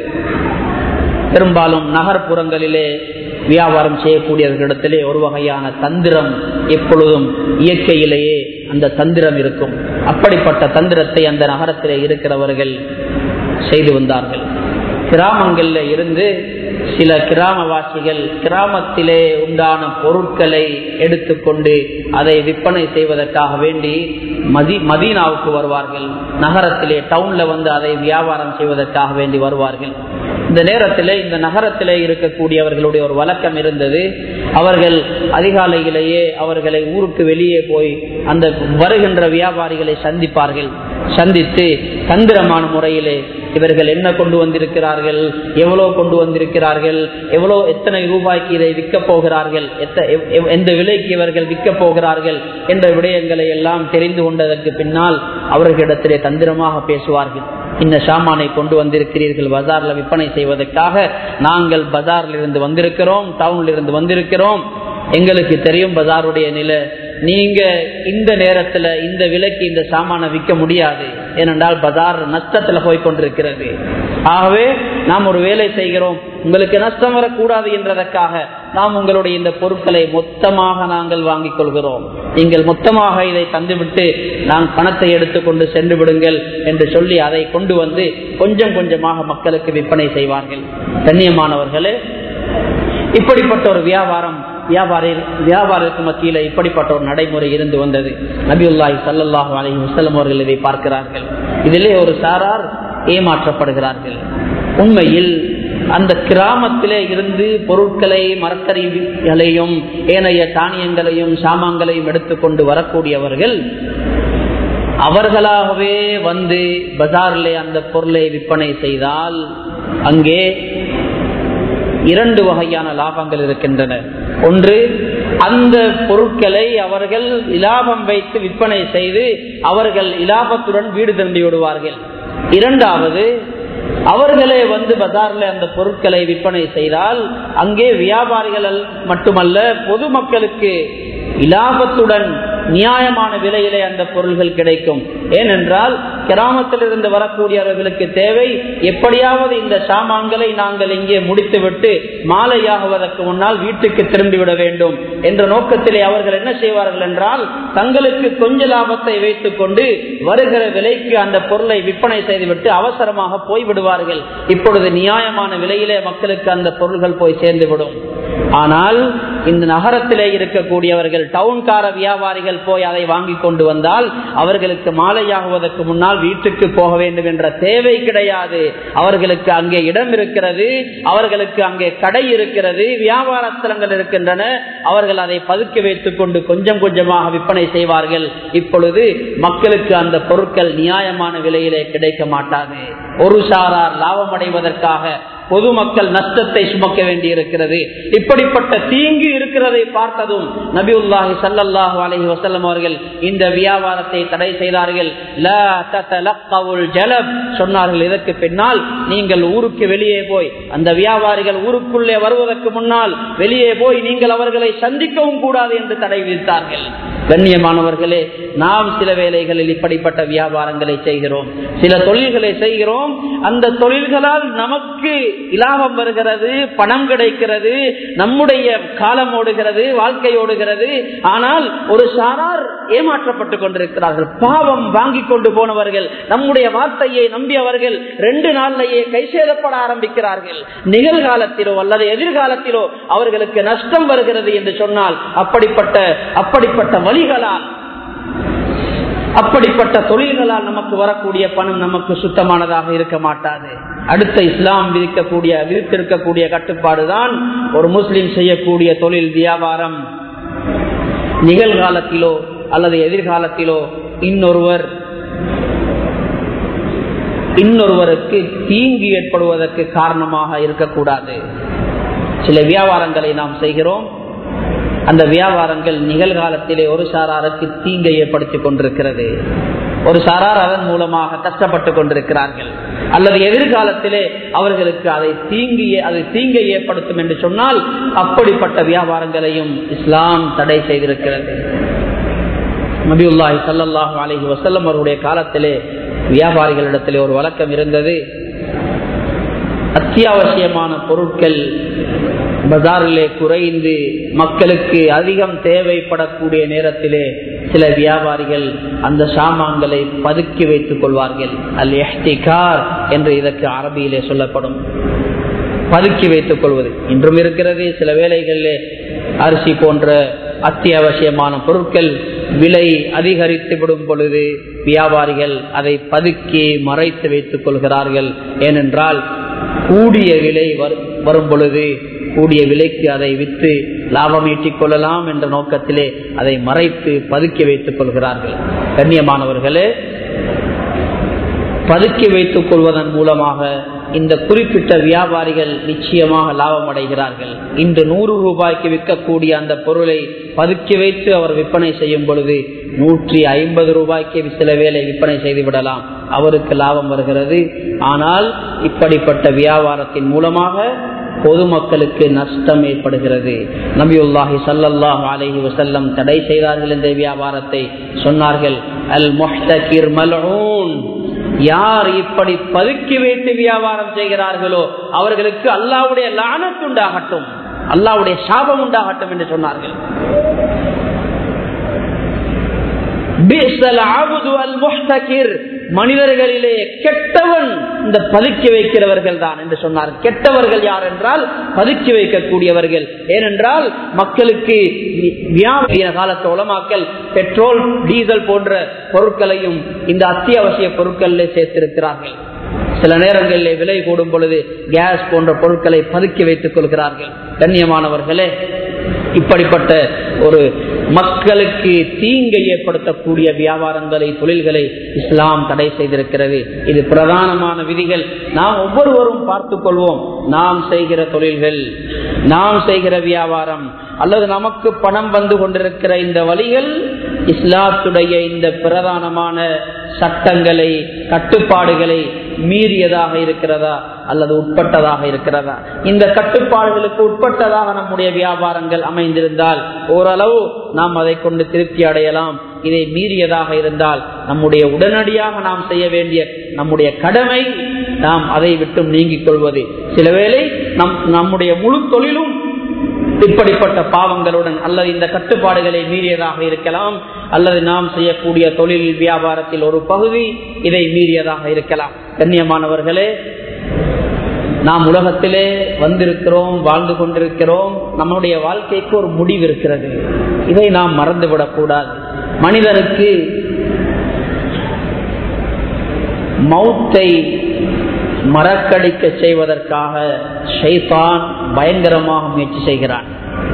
பெரும்பாலும் நகர்ப்புறங்களிலே வியாபாரம் செய்யக்கூடியவர்களிடத்திலே ஒரு வகையான தந்திரம் எப்பொழுதும் இயற்கையிலேயே அந்த தந்திரம் இருக்கும் அப்படிப்பட்ட தந்திரத்தை அந்த நகரத்திலே இருக்கிறவர்கள் செய்து வந்தார்கள் கிராமங்கள்ல இருந்து சில கிராமவாசிகள் கிராமத்திலே உண்டான பொருட்களை எடுத்துக்கொண்டு அதை விற்பனை செய்வதற்காக வேண்டி மதி மதீனாவுக்கு வருவார்கள் நகரத்திலே டவுன்ல வந்து அதை வியாபாரம் செய்வதற்காக வேண்டி வருவார்கள் இந்த நேரத்தில் இந்த நகரத்திலே இருக்கக்கூடியவர்களுடைய ஒரு வழக்கம் இருந்தது அவர்கள் அதிகாலையிலேயே அவர்களை ஊருக்கு வெளியே போய் அந்த வருகின்ற வியாபாரிகளை சந்திப்பார்கள் சந்தித்து தந்திரமான முறையிலே இவர்கள் என்ன கொண்டு வந்திருக்கிறார்கள் எவ்வளவு கொண்டு வந்திருக்கிறார்கள் எவ்வளவு எத்தனை ரூபாய்க்கு இதை விற்க போகிறார்கள் எந்த விலைக்கு இவர்கள் விற்க போகிறார்கள் என்ற விடயங்களை எல்லாம் தெரிந்து கொண்டதற்கு பின்னால் அவர்களிடத்திலே தந்திரமாக பேசுவார்கள் இந்த சாமானை கொண்டு வந்திருக்கிறீர்கள் பஜார்ல விற்பனை செய்வதற்காக நாங்கள் பஜார்ல இருந்து வந்திருக்கிறோம் டவுன்ல இருந்து வந்திருக்கிறோம் எங்களுக்கு தெரியும் பஜாருடைய நிலை நீங்க இந்த நேரத்துல இந்த விலைக்கு இந்த சாமான விற்க முடியாது ஏனென்றால் பஜார் நஷ்டத்துல போய் கொண்டிருக்கிறது ஆகவே நாம் ஒரு வேலை செய்கிறோம் உங்களுக்கு நஷ்டம் வரக்கூடாது என்றதற்காக நாம் உங்களுடைய இந்த பொருட்களை மொத்தமாக நாங்கள் வாங்கிக் கொள்கிறோம் நீங்கள் மொத்தமாக இதை தந்துவிட்டு நான் பணத்தை எடுத்துக்கொண்டு சென்று விடுங்கள் என்று சொல்லி அதை கொண்டு வந்து கொஞ்சம் கொஞ்சமாக மக்களுக்கு விற்பனை செய்வார்கள் கண்ணியமானவர்களே இப்படிப்பட்ட ஒரு வியாபாரம் வியாபாரி வியாபாரத்துக்கு மத்தியில இப்படிப்பட்ட ஒரு நடைமுறை இருந்து வந்தது நபியுல்லாஹி சல்லாஹு அலஹி வசல்லம் அவர்கள் இதை பார்க்கிறார்கள் இதிலே ஒரு சாரார் ஏமாற்றப்படுகிறார்கள் உண்மையில் அந்த கிராமத்திலே இருந்து பொருட்களை மரக்கறிகளையும் ஏனைய தானியங்களையும் சாமான்களையும் எடுத்துக்கொண்டு வரக்கூடியவர்கள் அவர்களாகவே வந்து பஜாரிலே அந்த பொருளை விற்பனை செய்தால் அங்கே இரண்டு வகையான லாபங்கள் இருக்கின்றன ஒன்று அந்த பொருட்களை அவர்கள் இலாபம் வைத்து விற்பனை செய்து அவர்கள் இலாபத்துடன் வீடு திரும்பி விடுவார்கள் இரண்டாவது அவர்களே வந்து பஜார்ல அந்த பொருட்களை விற்பனை செய்தால் அங்கே வியாபாரிகள் மட்டுமல்ல பொதுமக்களுக்கு இலாபத்துடன் நியாயமான விலையிலே அந்த பொருள்கள் கிடைக்கும் ஏனென்றால் கிராமத்திலிருந்து வரக்கூடியவர்களுக்கு தேவை எப்படியாவது இந்த சாமான்களை நாங்கள் இங்கே முடித்துவிட்டு மாலையாகுவதற்கு முன்னால் வீட்டுக்கு திரும்பிவிட வேண்டும் என்ற நோக்கத்திலே அவர்கள் என்ன செய்வார்கள் என்றால் தங்களுக்கு கொஞ்ச லாபத்தை வைத்துக் கொண்டு வருகிற விலைக்கு அந்த பொருளை விற்பனை செய்துவிட்டு அவசரமாக போய்விடுவார்கள் இப்பொழுது நியாயமான விலையிலே மக்களுக்கு அந்த பொருள்கள் போய் சேர்ந்துவிடும் ஆனால் இந்த நகரத்திலே இருக்கக்கூடியவர்கள் டவுன்கார வியாபாரிகள் போய் அதை வாங்கி கொண்டு வந்தால் அவர்களுக்கு மாலையாகுவதற்கு முன்னால் வீட்டுக்கு போக வேண்டும் என்ற தேவை கிடையாது அவர்களுக்கு அங்கே இடம் இருக்கிறது அவர்களுக்கு அங்கே கடை இருக்கிறது வியாபார ஸ்தலங்கள் இருக்கின்றன அவர்கள் அதை பதுக்கி வைத்துக் கொண்டு கொஞ்சம் கொஞ்சமாக விற்பனை செய்வார்கள் இப்பொழுது மக்களுக்கு அந்த பொருட்கள் நியாயமான விலையிலே கிடைக்க மாட்டாது ஒரு சாரார் லாபம் அடைவதற்காக பொதுமக்கள் நஷ்டத்தை சுமக்க வேண்டி இருக்கிறது இப்படிப்பட்ட தீங்கு இருக்கிறதை பார்த்ததும் நபியுல்லாஹி சல்லாஹூ அலஹி வசல்லம் அவர்கள் இந்த வியாபாரத்தை தடை செய்தார்கள் சொன்னார்கள் இதற்கு பின்னால் நீங்கள் ஊருக்கு வெளியே போய் அந்த வியாபாரிகள் ஊருக்குள்ளே வருவதற்கு முன்னால் வெளியே போய் நீங்கள் அவர்களை சந்திக்கவும் கூடாது என்று தடை விதித்தார்கள் கண்ணியமானவர்களே நாம் சில வேலைகளில் இப்படிப்பட்ட வியாபாரங்களை செய்கிறோம் சில தொழில்களை செய்கிறோம் அந்த தொழில்களால் நமக்கு இலாபம் வருகிறது பணம் கிடைக்கிறது நம்முடைய காலம் ஓடுகிறது வாழ்க்கை ஓடுகிறது ஆனால் ஒரு சாரார் ஏமாற்றப்பட்டுக் கொண்டிருக்கிறார்கள் பாவம் வாங்கி கொண்டு போனவர்கள் நம்முடைய வார்த்தையை நம்பியவர்கள் ரெண்டு நாள்லேயே கை சேதப்பட ஆரம்பிக்கிறார்கள் நிகழ்காலத்திலோ அல்லது எதிர்காலத்திலோ அவர்களுக்கு நஷ்டம் வருகிறது என்று சொன்னால் அப்படிப்பட்ட அப்படிப்பட்ட வழிகளால் அப்படிப்பட்ட தொழில்களால் நமக்கு வரக்கூடிய பணம் நமக்கு சுத்தமானதாக இருக்க மாட்டாது அடுத்த இஸ்லாம் விதிக்கக்கூடிய விதித்திருக்கக்கூடிய கட்டுப்பாடுதான் ஒரு முஸ்லிம் செய்யக்கூடிய தொழில் வியாபாரம் நிகழ்காலத்திலோ அல்லது எதிர்காலத்திலோ இன்னொருவர் இன்னொருவருக்கு தீங்கு ஏற்படுவதற்கு காரணமாக இருக்கக்கூடாது சில வியாபாரங்களை நாம் செய்கிறோம் அந்த வியாபாரங்கள் நிகழ்காலத்திலே ஒரு சாராருக்கு தீங்கை ஏற்படுத்திக் கொண்டிருக்கிறது ஒரு சாரார் அதன் மூலமாக கஷ்டப்பட்டு கொண்டிருக்கிறார்கள் அல்லது எதிர்காலத்திலே அவர்களுக்கு அதை தீங்கு அதை தீங்கை ஏற்படுத்தும் என்று சொன்னால் அப்படிப்பட்ட வியாபாரங்களையும் இஸ்லாம் தடை செய்திருக்கிறது நபியுல்லாஹி சல்லாஹூ அலஹி வசல்லம் அவருடைய காலத்திலே வியாபாரிகளிடத்திலே ஒரு வழக்கம் இருந்தது அத்தியாவசியமான பொருட்கள் பஜாரிலே குறைந்து மக்களுக்கு அதிகம் தேவைப்படக்கூடிய நேரத்திலே சில வியாபாரிகள் அந்த சாமான்களை பதுக்கி வைத்துக் கொள்வார்கள் அல் எஹ்திகார் என்று இதற்கு அரபியிலே சொல்லப்படும் பதுக்கி வைத்துக் கொள்வது இன்றும் இருக்கிறது சில வேளைகளிலே அரிசி போன்ற அத்தியாவசியமான பொருட்கள் விலை அதிகரித்து விடும் பொழுது வியாபாரிகள் அதை பதுக்கி மறைத்து வைத்துக் கொள்கிறார்கள் ஏனென்றால் கூடிய விலை வரும் பொழுது கூடிய விலைக்கு அதை விற்று லாபம் ஈட்டிக் கொள்ளலாம் என்ற நோக்கத்திலே அதை மறைத்து பதுக்கி வைத்துக் கொள்கிறார்கள் கண்ணியமானவர்களே பதுக்கி வைத்துக் கொள்வதன் மூலமாக இந்த குறிப்பிட்ட வியாபாரிகள் நிச்சயமாக லாபம் அடைகிறார்கள் இன்று நூறு ரூபாய்க்கு விற்கக்கூடிய அந்த பொருளை பதுக்கி வைத்து அவர் விற்பனை செய்யும் பொழுது நூற்றி ஐம்பது ரூபாய்க்கு சில வேலை விற்பனை செய்து விடலாம் அவருக்கு லாபம் வருகிறது ஆனால் இப்படிப்பட்ட வியாபாரத்தின் மூலமாக பொதுமக்களுக்கு நஷ்டம் ஏற்படுகிறது நபியுல்லாஹி சல்லாஹ் அலஹி வசல்லம் தடை செய்தார்கள் இந்த வியாபாரத்தை சொன்னார்கள் அல் மொஹ்தகிர் மலூன் யார் இப்படி பதுக்கி வைத்து வியாபாரம் செய்கிறார்களோ அவர்களுக்கு அல்லாவுடைய லானத்து உண்டாகட்டும் அல்லாவுடைய சாபம் உண்டாகட்டும் என்று சொன்னார்கள் மனிதர்களிலே கெட்டவன் இந்த பதுக்கி வைக்கிறவர்கள் தான் என்று சொன்னார் கெட்டவர்கள் யார் என்றால் பதுக்கி வைக்கக்கூடியவர்கள் ஏனென்றால் மக்களுக்கு வியாபார காலத்து உலமாக்கல் பெட்ரோல் டீசல் போன்ற பொருட்களையும் இந்த அத்தியாவசிய பொருட்களில் சேர்த்திருக்கிறார்கள் சில நேரங்களில் விலை கூடும் பொழுது கேஸ் போன்ற பொருட்களை பதுக்கி வைத்துக் கொள்கிறார்கள் கண்ணியமானவர்களே இப்படிப்பட்ட ஒரு மக்களுக்கு தீங்கை ஏற்படுத்தக்கூடிய வியாபாரங்களை தொழில்களை இஸ்லாம் தடை செய்திருக்கிறது இது பிரதானமான விதிகள் நாம் ஒவ்வொருவரும் பார்த்துக் கொள்வோம் நாம் செய்கிற தொழில்கள் நாம் செய்கிற வியாபாரம் அல்லது நமக்கு பணம் வந்து கொண்டிருக்கிற இந்த வழிகள் இஸ்லாத்துடைய இந்த பிரதானமான சட்டங்களை கட்டுப்பாடுகளை மீறியதாக இருக்கிறதா அல்லது உட்பட்டதாக இருக்கிறதா இந்த கட்டுப்பாடுகளுக்கு உட்பட்டதாக நம்முடைய வியாபாரங்கள் அமைந்திருந்தால் ஓரளவு நாம் அதை கொண்டு திருப்தி அடையலாம் இதை மீறியதாக இருந்தால் நம்முடைய உடனடியாக நாம் செய்ய வேண்டிய நம்முடைய கடமை நாம் அதை விட்டு நீங்கிக் கொள்வது சில வேளை நம் நம்முடைய முழு தொழிலும் இப்படிப்பட்ட பாவங்களுடன் அல்லது இந்த கட்டுப்பாடுகளை மீறியதாக இருக்கலாம் அல்லது நாம் செய்யக்கூடிய தொழில் வியாபாரத்தில் ஒரு பகுதி இதை மீறியதாக இருக்கலாம் கண்ணியமானவர்களே நாம் உலகத்திலே வந்திருக்கிறோம் வாழ்ந்து கொண்டிருக்கிறோம் நம்முடைய வாழ்க்கைக்கு ஒரு முடிவு இருக்கிறது இதை நாம் மறந்துவிடக் கூடாது மனிதனுக்கு மௌத்தை மறக்கடிக்க செய்வதற்காக ஷைதான் பயங்கரமாக முயற்சி செய்கிறான்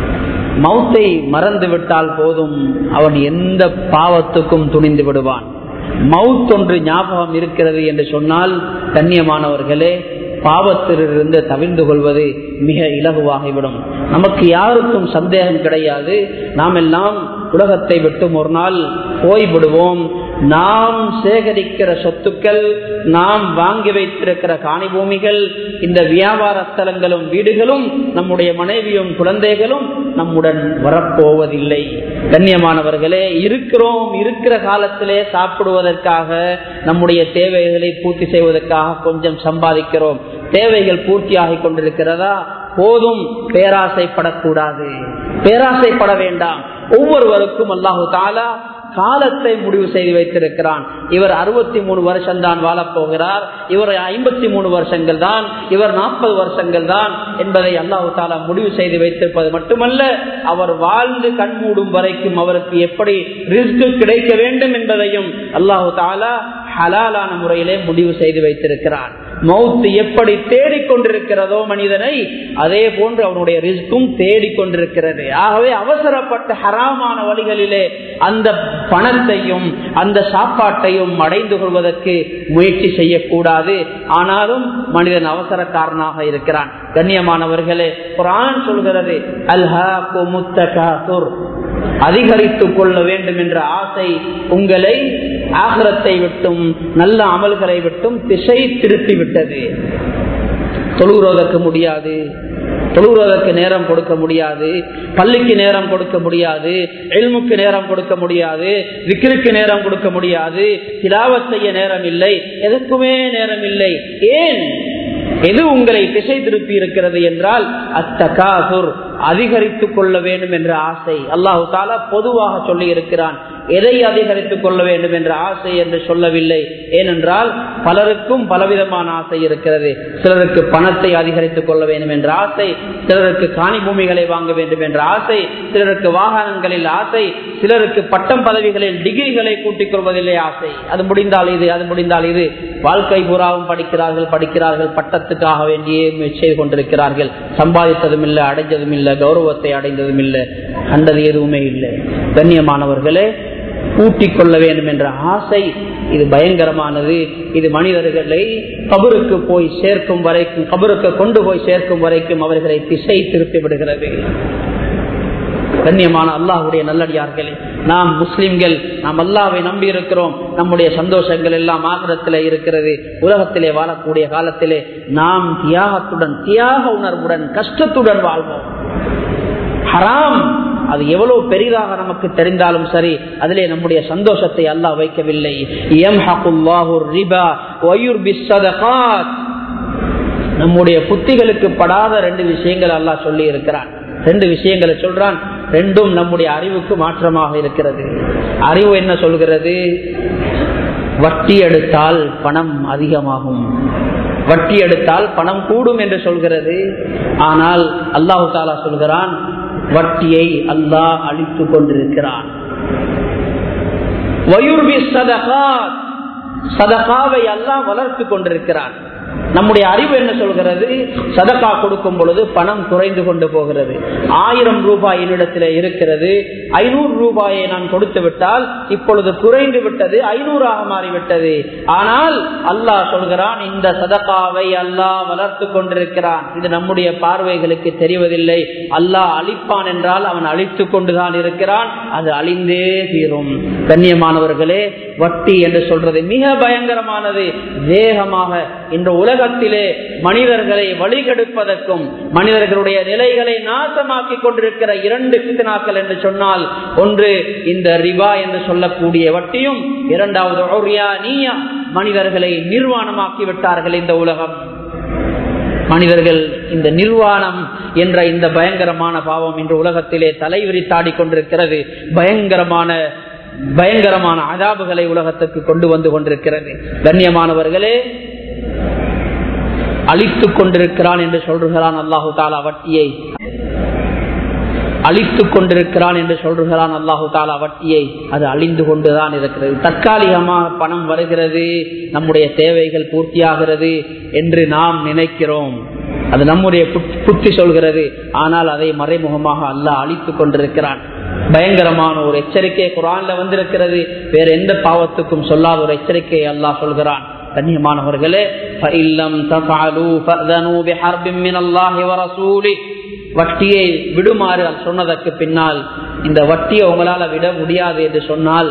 மௌத்தை மறந்து விட்டால் போதும் அவன் எந்த பாவத்துக்கும் துணிந்து விடுவான் மவுத் ஒன்று ஞாபகம் இருக்கிறது என்று சொன்னால் கண்ணியமானவர்களே பாவத்திலிருந்து தவிர்ந்து கொள்வது மிக இலகுவாகிவிடும் நமக்கு யாருக்கும் சந்தேகம் கிடையாது நாம் எல்லாம் உலகத்தை விட்டும் ஒரு நாள் போய்விடுவோம் நாம் சேகரிக்கிற சொத்துக்கள் நாம் வாங்கி வைத்திருக்கிற காணி பூமிகள் இந்த வியாபார ஸ்தலங்களும் வீடுகளும் நம்முடைய மனைவியும் குழந்தைகளும் நம்முடன் வரப்போவதில்லை கண்ணியமானவர்களே இருக்கிறோம் இருக்கிற காலத்திலே சாப்பிடுவதற்காக நம்முடைய தேவைகளை பூர்த்தி செய்வதற்காக கொஞ்சம் சம்பாதிக்கிறோம் தேவைகள் பூர்த்தியாகி கொண்டிருக்கிறதா போதும் பேராசைப்படக்கூடாது பேராசைப்பட வேண்டாம் ஒவ்வொருவருக்கும் அல்லாஹு தாலா காலத்தை முடிவு செய்து வைத்திருக்கிறான் இவர் அறுபத்தி மூணு வருஷம் தான் வாழப்போகிறார் இவர் ஐம்பத்தி மூணு வருஷங்கள் தான் இவர் நாற்பது வருஷங்கள் தான் என்பதை அல்லாஹு தாலா முடிவு செய்து வைத்திருப்பது மட்டுமல்ல அவர் வாழ்ந்து கண்மூடும் வரைக்கும் அவருக்கு எப்படி ரிஸ்க் கிடைக்க வேண்டும் என்பதையும் அல்லாஹு தாலா ஹலாலான முறையிலே முடிவு செய்து வைத்திருக்கிறான் மௌத்து எப்படி தேடிக்கொண்டிருக்கிறதோ மனிதனை அதே போன்று அவனுடைய ரிஸ்கும் தேடிக்கொண்டிருக்கிறது ஆகவே அவசரப்பட்ட ஹராமான வழிகளிலே அந்த பணத்தையும் அந்த சாப்பாட்டையும் அடைந்து கொள்வதற்கு முயற்சி செய்யக்கூடாது ஆனாலும் மனிதன் அவசரக்காரனாக இருக்கிறான் கண்ணியமானவர்களே குரான் சொல்கிறது அல்ஹா முத்தகாசுர் அதிகரித்துக் கொள்ள வேண்டும் என்ற ஆசை உங்களை ஆகரத்தை விட்டும் நல்ல அமல்களை விட்டும் திசை திருப்பி விட்டது தொழுகிறதற்கு முடியாது தொழுகிறதற்கு நேரம் கொடுக்க முடியாது பள்ளிக்கு நேரம் கொடுக்க முடியாது எல்முக்கு நேரம் கொடுக்க முடியாது விக்கிற்கு நேரம் கொடுக்க முடியாது திலாவத் செய்ய நேரம் இல்லை எதற்குமே நேரம் இல்லை ஏன் எது உங்களை திசை திருப்பி இருக்கிறது என்றால் அத்தகாசுர் அதிகரித்துக் கொள்ள வேண்டும் என்ற ஆசை அல்லாஹு தாலா பொதுவாக சொல்லி இருக்கிறான் எதை அதிகரித்துக் கொள்ள வேண்டும் என்ற ஆசை என்று சொல்லவில்லை ஏனென்றால் பலருக்கும் பலவிதமான ஆசை இருக்கிறது சிலருக்கு பணத்தை அதிகரித்துக் கொள்ள வேண்டும் என்ற ஆசை சிலருக்கு காணி பூமிகளை வாங்க வேண்டும் என்ற ஆசை சிலருக்கு வாகனங்களில் ஆசை சிலருக்கு பட்டம் பதவிகளில் டிகிரிகளை கூட்டிக் கொள்வதிலே ஆசை அது முடிந்தால் இது அது முடிந்தால் இது வாழ்க்கை பூராவும் படிக்கிறார்கள் படிக்கிறார்கள் பட்டத்துக்காக வேண்டியே முயற்சி செய்து கொண்டிருக்கிறார்கள் சம்பாதித்ததும் இல்லை அடைஞ்சதும் இல்லை கௌரவத்தை அடைந்ததும் இல்லை கண்டது எதுவுமே இல்லை கண்ணியமானவர்களே கூட்டிக் கொள்ள வேண்டும் என்ற ஆசை இது பயங்கரமானது இது மனிதர்களை கபருக்கு போய் சேர்க்கும் வரைக்கும் கபருக்கு கொண்டு போய் சேர்க்கும் வரைக்கும் அவர்களை திசை திருப்பி விடுகிறது கண்ணியமான அல்லாஹுடைய நல்லடியார்களே நாம் முஸ்லிம்கள் நாம் அல்லாவை நம்பி இருக்கிறோம் நம்முடைய சந்தோஷங்கள் எல்லாம் ஆகிரத்தில் இருக்கிறது உலகத்திலே வாழக்கூடிய காலத்திலே நாம் தியாகத்துடன் தியாக உணர்வுடன் கஷ்டத்துடன் வாழ்வோம் ஹராம் அது எவ்வளவு பெரிதாக நமக்கு தெரிந்தாலும் சரி அதிலே நம்முடைய சந்தோஷத்தை அல்லாஹ் வைக்கவில்லை நம்முடைய புத்திகளுக்கு படாத ரெண்டு விஷயங்கள் அல்லாஹ் சொல்லி இருக்கிறான் ரெண்டு விஷயங்களை சொல்றான் ரெண்டும் நம்முடைய அறிவுக்கு மாற்றமாக இருக்கிறது அறிவு என்ன சொல்கிறது வட்டி எடுத்தால் பணம் அதிகமாகும் வட்டி எடுத்தால் பணம் கூடும் என்று சொல்கிறது ஆனால் அல்லாஹு தாலா சொல்கிறான் வட்டியை அல்லாஹ் அழித்துக் கொண்டிருக்கிறான் சதகாவை அல்லாஹ் வளர்த்து கொண்டிருக்கிறான் நம்முடைய அறிவு என்ன சொல்கிறது சதக்கா கொடுக்கும் பொழுது பணம் குறைந்து கொண்டு போகிறது ஆயிரம் ரூபாய் என்னிடத்தில் இருக்கிறது ஐநூறு ரூபாயை நான் கொடுத்து விட்டால் இப்பொழுது குறைந்து விட்டது ஐநூறாக மாறிவிட்டது ஆனால் அல்லாஹ் சொல்கிறான் இந்த சதக்காவை அல்லாஹ் வளர்த்து கொண்டிருக்கிறான் இது நம்முடைய பார்வைகளுக்கு தெரிவதில்லை அல்லாஹ் அழிப்பான் என்றால் அவன் அழித்து கொண்டுதான் இருக்கிறான் அது அழிந்தே தீரும் கண்ணியமானவர்களே வட்டி என்று சொல்றது மிக பயங்கரமானது வேகமாக இந்த உலகத்திலே மனிதர்களை வழிகெடுப்பதற்கும் மனிதர்களுடைய நிலைகளை நாசமாக்கி கொண்டிருக்கிற இரண்டு பித்தனாக்கள் என்று சொன்னால் ஒன்று இந்த ரிவா என்று சொல்லக்கூடிய வட்டியும் இரண்டாவது ஒரியா நீயா மனிதர்களை நிர்வாணமாக்கி விட்டார்கள் இந்த உலகம் மனிதர்கள் இந்த நிர்வாணம் என்ற இந்த பயங்கரமான பாவம் இன்று உலகத்திலே தலைவிரித்தாடி கொண்டிருக்கிறது பயங்கரமான பயங்கரமான அதாபுகளை உலகத்துக்கு கொண்டு வந்து கொண்டிருக்கிறது கண்ணியமானவர்களே அழித்துக் கொண்டிருக்கிறான் என்று சொல்கிறான் அல்லாஹு தாலா வட்டியை அழித்துக் கொண்டிருக்கிறான் என்று சொல்கிறான் அல்லாஹு தாலா வட்டியை அது அழிந்து கொண்டுதான் இருக்கிறது தற்காலிகமாக பணம் வருகிறது நம்முடைய தேவைகள் பூர்த்தியாகிறது என்று நாம் நினைக்கிறோம் அது நம்முடைய புத்தி சொல்கிறது ஆனால் அதை மறைமுகமாக அல்லாஹ் அழித்துக் கொண்டிருக்கிறான் பயங்கரமான ஒரு எச்சரிக்கை குரான்ல வந்திருக்கிறது வேற எந்த பாவத்துக்கும் சொல்லாத ஒரு எச்சரிக்கையை அல்லாஹ் சொல்கிறான் கண்ணியமானவர்களே வட்டியை விடுமாறு சொன்னதற்கு பின்னால் இந்த வட்டியை உங்களால விட முடியாது என்று சொன்னால்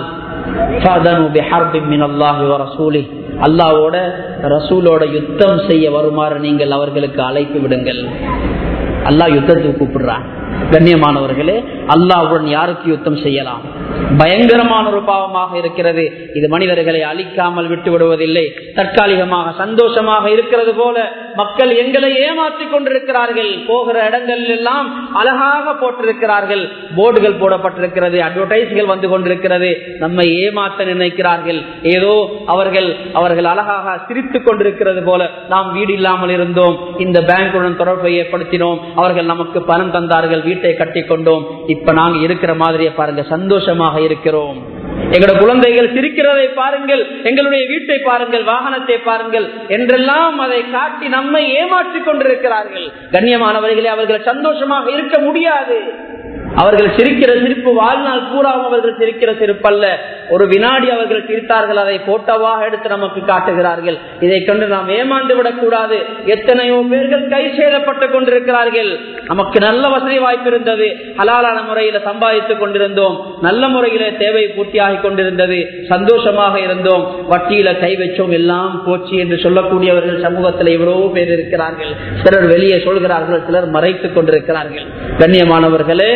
அல்லாவோட ரசூலோட யுத்தம் செய்ய வருமாறு நீங்கள் அவர்களுக்கு அழைப்பு விடுங்கள் அல்லாஹ் யுத்தத்துக்கு கூப்பிடுறான் கண்ணியமானவர்களே அல்லாவுடன் யாருக்கு யுத்தம் செய்யலாம் பயங்கரமான ஒரு பாவமாக இருக்கிறது இது மனிதர்களை அழிக்காமல் விட்டு விடுவதில்லை தற்காலிகமாக சந்தோஷமாக இருக்கிறது போல மக்கள் எங்களை ஏமாற்றி கொண்டிருக்கிறார்கள் போகிற இடங்கள் எல்லாம் அழகாக போட்டிருக்கிறார்கள் போர்டுகள் போடப்பட்டிருக்கிறது அட்வர்டைஸ்கள் வந்து கொண்டிருக்கிறது நம்மை ஏமாற்ற நினைக்கிறார்கள் ஏதோ அவர்கள் அவர்கள் அழகாக சிரித்துக் கொண்டிருக்கிறது போல நாம் வீடு இல்லாமல் இருந்தோம் இந்த பேங்குடன் தொடர்பை ஏற்படுத்தினோம் அவர்கள் நமக்கு பணம் தந்தார்கள் வீட்டை கட்டி கொண்டோம் இப்ப நாங்க இருக்கிற மாதிரியே பாருங்க சந்தோஷமாக இருக்கிறோம் எங்களோட குழந்தைகள் சிரிக்கிறதை பாருங்கள் எங்களுடைய வீட்டை பாருங்கள் வாகனத்தை பாருங்கள் என்றெல்லாம் அதை காட்டி நம்மை ஏமாற்றிக் கொண்டிருக்கிறார்கள் கண்ணியமானவர்களே அவர்கள் சந்தோஷமாக இருக்க முடியாது அவர்கள் சிரிக்கிற சிரிப்பு வாழ்நாள் பூராவும் அவர்கள் சிரிக்கிற சிரிப்பல்ல ஒரு வினாடி அவர்கள் சிரித்தார்கள் அதை போட்டோவாக எடுத்து நமக்கு காட்டுகிறார்கள் இதை கண்டு நாம் ஏமாந்து விடக்கூடாது எத்தனையோ பேர்கள் கை சேதப்பட்டு கொண்டிருக்கிறார்கள் நமக்கு நல்ல வசதி வாய்ப்பு இருந்தது ஹலாலான முறையில சம்பாதித்துக் கொண்டிருந்தோம் நல்ல முறையில தேவை பூர்த்தியாகி கொண்டிருந்தது சந்தோஷமாக இருந்தோம் வட்டியில கை வச்சோம் எல்லாம் போச்சு என்று சொல்லக்கூடியவர்கள் சமூகத்தில் எவ்வளவோ பேர் இருக்கிறார்கள் சிலர் வெளியே சொல்கிறார்கள் சிலர் மறைத்துக் கொண்டிருக்கிறார்கள் கண்ணியமானவர்களே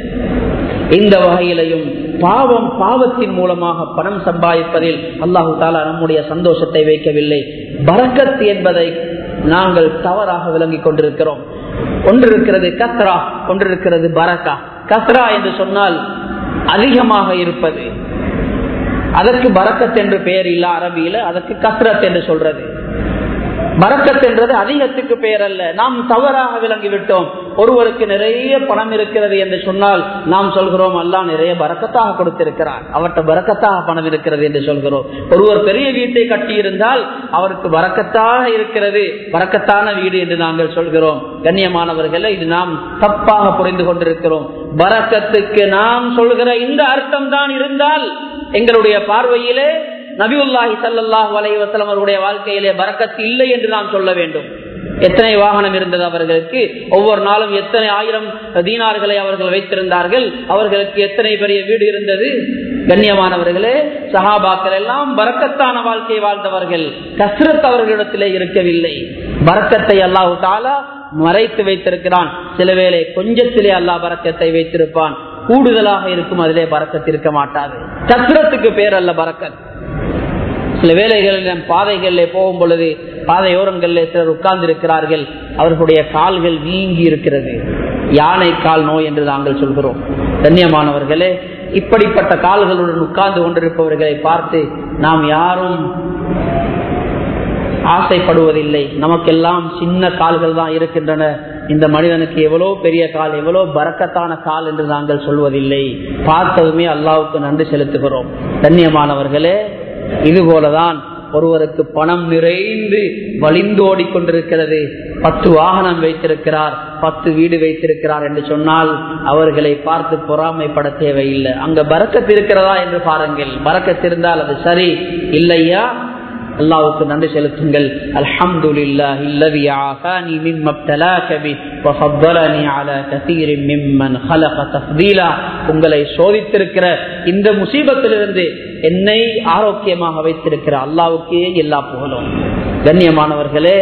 இந்த வகையிலையும் பாவம் பாவத்தின் மூலமாக பணம் சம்பாதிப்பதில் அல்லாஹு தாலா நம்முடைய சந்தோஷத்தை வைக்கவில்லை பரக்கத் என்பதை நாங்கள் தவறாக விளங்கிக் கொண்டிருக்கிறோம் ஒன்று இருக்கிறது கத்ரா ஒன்று இருக்கிறது பரக்கா கத்ரா என்று சொன்னால் அதிகமாக இருப்பது அதற்கு பரக்கத் என்று பெயர் இல்ல அரபியில அதற்கு கத்ரத் என்று சொல்றது பறக்கத் என்றது அதிகத்துக்கு பெயர் அல்ல நாம் தவறாக விளங்கிவிட்டோம் ஒருவருக்கு நிறைய பணம் இருக்கிறது என்று சொன்னால் நாம் சொல்கிறோம் அல்லா நிறைய பறக்கத்தாக கொடுத்திருக்கிறார் அவர்கிட்ட பறக்கத்தாக பணம் இருக்கிறது என்று சொல்கிறோம் ஒருவர் பெரிய வீட்டை கட்டியிருந்தால் அவருக்கு வரக்கத்தாக இருக்கிறது வரக்கத்தான வீடு என்று நாங்கள் சொல்கிறோம் கண்ணியமானவர்களை இது நாம் தப்பாக புரிந்து கொண்டிருக்கிறோம் பறக்கத்துக்கு நாம் சொல்கிற இந்த அர்த்தம் தான் இருந்தால் எங்களுடைய பார்வையிலே நபியுல்லாஹி சல்லாஹ் வலைவசலம் அவருடைய வாழ்க்கையிலே பறக்கத்து இல்லை என்று நாம் சொல்ல வேண்டும் எத்தனை வாகனம் இருந்தது அவர்களுக்கு ஒவ்வொரு நாளும் எத்தனை ஆயிரம் தீனார்களை அவர்கள் வைத்திருந்தார்கள் அவர்களுக்கு எத்தனை பெரிய வீடு இருந்தது கண்ணியமானவர்களே சஹாபாக்கள் எல்லாம் பறக்கத்தான வாழ்க்கை வாழ்ந்தவர்கள் கஸ்ரத் அவர்களிடத்திலே இருக்கவில்லை பறக்கத்தை அல்லாஹு தாலா மறைத்து வைத்திருக்கிறான் சில வேளை கொஞ்சத்திலே அல்லாஹ் பறக்கத்தை வைத்திருப்பான் கூடுதலாக இருக்கும் அதிலே பறக்கத்து இருக்க மாட்டாது கஸ்ரத்துக்கு பேர் அல்ல பறக்கத் சில வேலைகளில் பாதைகளில் போகும் பொழுது பாதையோரங்களில் சிலர் உட்கார்ந்து இருக்கிறார்கள் அவர்களுடைய கால்கள் வீங்கி இருக்கிறது யானை கால் நோய் என்று நாங்கள் சொல்கிறோம் கண்ணியமானவர்களே இப்படிப்பட்ட கால்களுடன் உட்கார்ந்து கொண்டிருப்பவர்களை பார்த்து நாம் யாரும் ஆசைப்படுவதில்லை நமக்கெல்லாம் சின்ன கால்கள் தான் இருக்கின்றன இந்த மனிதனுக்கு எவ்வளவு பெரிய கால் எவ்வளவு பறக்கத்தான கால் என்று நாங்கள் சொல்வதில்லை பார்த்ததுமே அல்லாவுக்கு நன்றி செலுத்துகிறோம் கண்ணியமானவர்களே இது போலதான் ஒருவருக்கு பணம் நிறைந்து வலிந்தோடி கொண்டிருக்கிறது பத்து வாகனம் வைத்திருக்கிறார் பத்து வீடு வைத்திருக்கிறார் என்று சொன்னால் அவர்களை பார்த்து பொறாமைப்பட தேவையில்லை அங்க பறக்கத்து இருக்கிறதா என்று பாருங்கள் பறக்கத்து இருந்தால் அது சரி இல்லையா அல்லாவுக்கு நன்றி செலுத்துங்கள் அல்ஹம்துலில்லாஹி அல்லதி ஆஃபானி மிம்ம ابتلاك به وفضلني على كثير ممن خلق تفضيلا உங்களை சோதித்திருக்கிற இந்த முசீபத்திலிருந்து என்னை ஆரோக்கியமாக வைத்திருக்கிற அல்லாவுக்கே எல்லா புகழும் கண்ணியமானவர்களே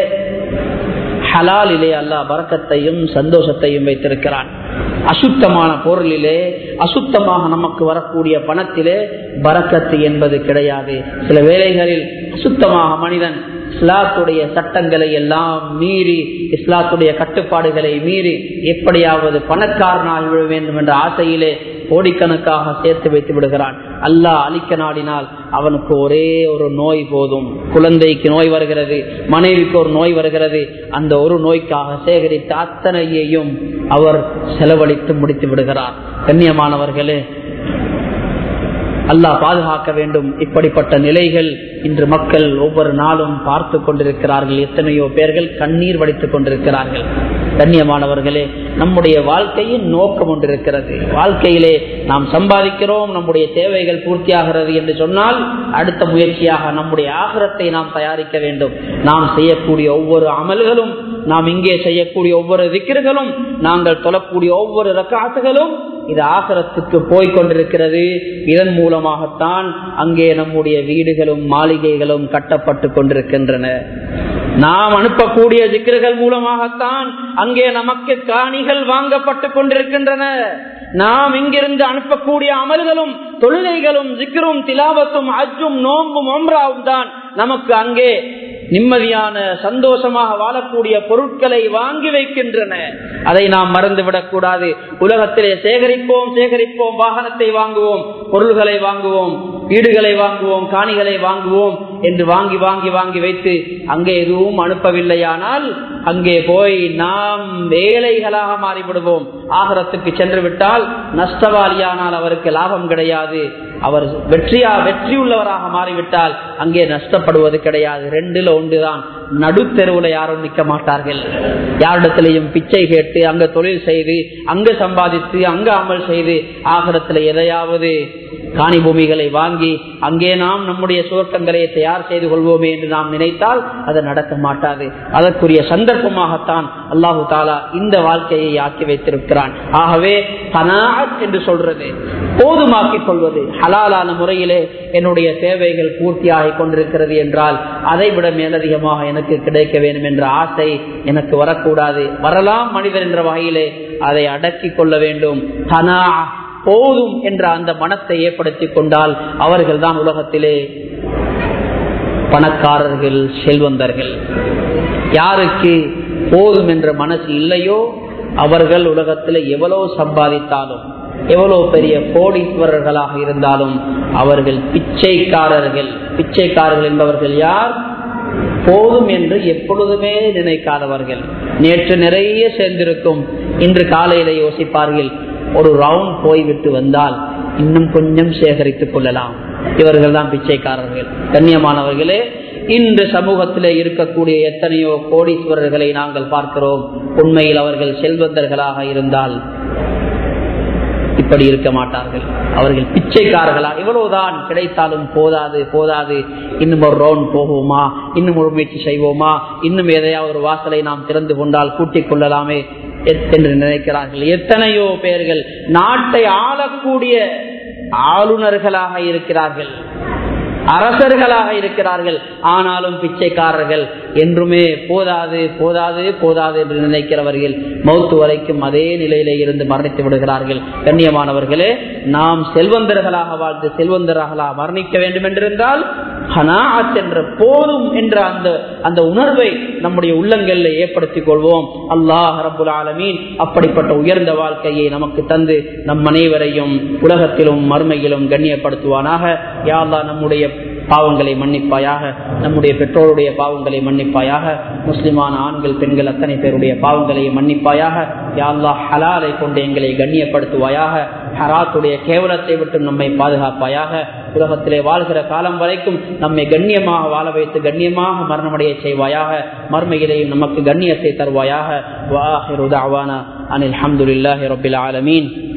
ஹலாலிலே அல்லாஹ் பறக்கத்தையும் சந்தோஷத்தையும் வைத்திருக்கிறான் அசுத்தமான பொருளிலே அசுத்தமாக நமக்கு வரக்கூடிய பணத்திலே பறக்கத்து என்பது கிடையாது சில வேளைகளில் அசுத்தமாக மனிதன் இஸ்லாத்துடைய சட்டங்களை எல்லாம் மீறி இஸ்லாத்துடைய கட்டுப்பாடுகளை மீறி எப்படியாவது பணக்காரனாகி விட வேண்டும் என்ற ஆசையிலே கோடிக்கணக்காக சேர்த்து வைத்து விடுகிறான் அல்லாஹ் அழிக்க நாடினால் அவனுக்கு ஒரே ஒரு நோய் போதும் குழந்தைக்கு நோய் வருகிறது மனைவிக்கு ஒரு நோய் வருகிறது அந்த ஒரு நோய்க்காக சேகரித்த அத்தனையையும் அவர் செலவழித்து முடித்து விடுகிறார் கண்ணியமானவர்களே அல்லாஹ் பாதுகாக்க வேண்டும் இப்படிப்பட்ட நிலைகள் இன்று மக்கள் ஒவ்வொரு நாளும் பார்த்து கொண்டிருக்கிறார்கள் எத்தனையோ பேர்கள் கண்ணீர் வடித்துக் கொண்டிருக்கிறார்கள் கண்ணியமானவர்களே நம்முடைய வாழ்க்கையின் நோக்கம் ஒன்றிருக்கிறது வாழ்க்கையிலே நாம் சம்பாதிக்கிறோம் நம்முடைய தேவைகள் பூர்த்தியாகிறது என்று சொன்னால் அடுத்த முயற்சியாக நம்முடைய ஆகரத்தை நாம் தயாரிக்க வேண்டும் நாம் செய்யக்கூடிய ஒவ்வொரு அமல்களும் நாம் இங்கே செய்யக்கூடிய ஒவ்வொரு திக்கிர்களும் நாங்கள் தொழக்கூடிய ஒவ்வொரு ரக்காசுகளும் இது ஆகரத்துக்கு போய்கொண்டிருக்கிறது இதன் மூலமாகத்தான் அங்கே நம்முடைய வீடுகளும் மாளிகைகளும் கட்டப்பட்டு கொண்டிருக்கின்றன நாம் அனுப்பக்கூடிய ஜிக்கிர்கள் மூலமாகத்தான் அங்கே நமக்கு காணிகள் வாங்கப்பட்டு கொண்டிருக்கின்றன நாம் இங்கிருந்து அனுப்பக்கூடிய அமல்களும் தொழுகைகளும் ஜிக்கரும் திலாவத்தும் அஜும் நோம்பும் ஒன்றாவும் தான் நமக்கு அங்கே நிம்மதியான சந்தோஷமாக வாழக்கூடிய பொருட்களை வாங்கி வைக்கின்றன அதை நாம் மறந்துவிடக் கூடாது உலகத்திலே சேகரிப்போம் சேகரிப்போம் வாகனத்தை வாங்குவோம் பொருள்களை வாங்குவோம் வீடுகளை வாங்குவோம் காணிகளை வாங்குவோம் என்று வாங்கி வாங்கி வாங்கி வைத்து அங்கே எதுவும் அனுப்பவில்லையானால் அங்கே போய் நாம் வேலைகளாக மாறிவிடுவோம் ஆகரத்துக்கு சென்று விட்டால் நஷ்டவாளியானால் அவருக்கு லாபம் கிடையாது அவர் வெற்றியா வெற்றியுள்ளவராக மாறிவிட்டால் அங்கே நஷ்டப்படுவது கிடையாது ரெண்டுல ஒன்றுதான் நடுத்தெருவுல யாரும் நிற்க மாட்டார்கள் யாரிடத்திலையும் பிச்சை கேட்டு அங்க தொழில் செய்து அங்க சம்பாதித்து அங்க அமல் செய்து ஆகரத்துல எதையாவது காணி பூமிகளை வாங்கி அங்கே நாம் நம்முடைய சுவர்க்கங்களை தயார் செய்து கொள்வோமே என்று நாம் நினைத்தால் அது நடக்க மாட்டாது அதற்குரிய சந்தர்ப்பமாகத்தான் அல்லாஹு தாலா இந்த வாழ்க்கையை ஆக்கி வைத்திருக்கிறான் ஆகவே தனாத் என்று சொல்றது போதுமாக்கிக் கொள்வது ஹலாலான முறையிலே என்னுடைய தேவைகள் பூர்த்தியாகி கொண்டிருக்கிறது என்றால் அதை விட மேலதிகமாக எனக்கு கிடைக்க வேண்டும் என்ற ஆசை எனக்கு வரக்கூடாது வரலாம் மனிதர் என்ற வகையிலே அதை அடக்கிக் கொள்ள வேண்டும் தனா போதும் என்ற அந்த மனத்தை ஏற்படுத்திக் கொண்டால் அவர்கள் தான் உலகத்திலே பணக்காரர்கள் செல்வந்தர்கள் யாருக்கு போதும் என்ற மனசு இல்லையோ அவர்கள் உலகத்தில் எவ்வளவு சம்பாதித்தாலும் எவ்வளவு பெரிய கோடீஸ்வரர்களாக இருந்தாலும் அவர்கள் பிச்சைக்காரர்கள் பிச்சைக்காரர்கள் என்பவர்கள் யார் போதும் என்று எப்பொழுதுமே நினைக்காதவர்கள் நேற்று நிறைய சேர்ந்திருக்கும் இன்று காலையில யோசிப்பார்கள் ஒரு ரவுண்ட் போய்விட்டு வந்தால் இன்னும் கொஞ்சம் சேகரித்துக் கொள்ளலாம் இவர்கள் தான் பிச்சைக்காரர்கள் கண்ணியமானவர்களே இன்று சமூகத்திலே இருக்கக்கூடிய எத்தனையோ கோடீஸ்வரர்களை நாங்கள் பார்க்கிறோம் உண்மையில் அவர்கள் செல்வந்தர்களாக இருந்தால் இப்படி இருக்க மாட்டார்கள் அவர்கள் பிச்சைக்காரர்களா இவ்வளவுதான் கிடைத்தாலும் போதாது போதாது இன்னும் ஒரு ரவுண்ட் போகுமா இன்னும் ஒரு முயற்சி செய்வோமா இன்னும் எதையாவது ஒரு வாசலை நாம் திறந்து கொண்டால் கூட்டிக் கொள்ளலாமே என்று நினைக்கிறார்கள் எத்தனையோ பேர்கள் நாட்டை ஆளக்கூடிய ஆளுநர்களாக இருக்கிறார்கள் அரசர்களாக இருக்கிறார்கள் ஆனாலும் பிச்சைக்காரர்கள் என்றுமே போதாது போதாது போதாது என்று நினைக்கிறவர்கள் மௌத்து வரைக்கும் அதே நிலையிலே இருந்து மரணித்து விடுகிறார்கள் கண்ணியமானவர்களே நாம் செல்வந்தர்களாக வாழ்ந்து செல்வந்தர்களாக மரணிக்க வேண்டும் என்றிருந்தால் ஹனாத் என்ற போதும் என்ற அந்த அந்த உணர்வை நம்முடைய உள்ளங்களில் ஏற்படுத்திக் கொள்வோம் அல்லாஹ் ரபுல் ஆலமீன் அப்படிப்பட்ட உயர்ந்த வாழ்க்கையை நமக்கு தந்து நம் அனைவரையும் உலகத்திலும் மறுமையிலும் கண்ணியப்படுத்துவானாக யாழ்லா நம்முடைய பாவங்களை மன்னிப்பாயாக நம்முடைய பெற்றோருடைய பாவங்களை மன்னிப்பாயாக முஸ்லிமான ஆண்கள் பெண்கள் அத்தனை பேருடைய பாவங்களை மன்னிப்பாயாக யாழ்லா ஹலாலை கொண்டு எங்களை கண்ணியப்படுத்துவாயாக ஹராத்துடைய கேவலத்தை விட்டு நம்மை பாதுகாப்பாயாக உலகத்திலே வாழ்கிற காலம் வரைக்கும் நம்மை கண்ணியமாக வாழ வைத்து கண்ணியமாக மரணமடைய செய்வாயாக மர்மையிலேயும் நமக்கு கண்ணியத்தை தருவாயாக வாஹிரு தாவானா அனில் அஹமதுல்லாஹி ரபில் ஆலமீன்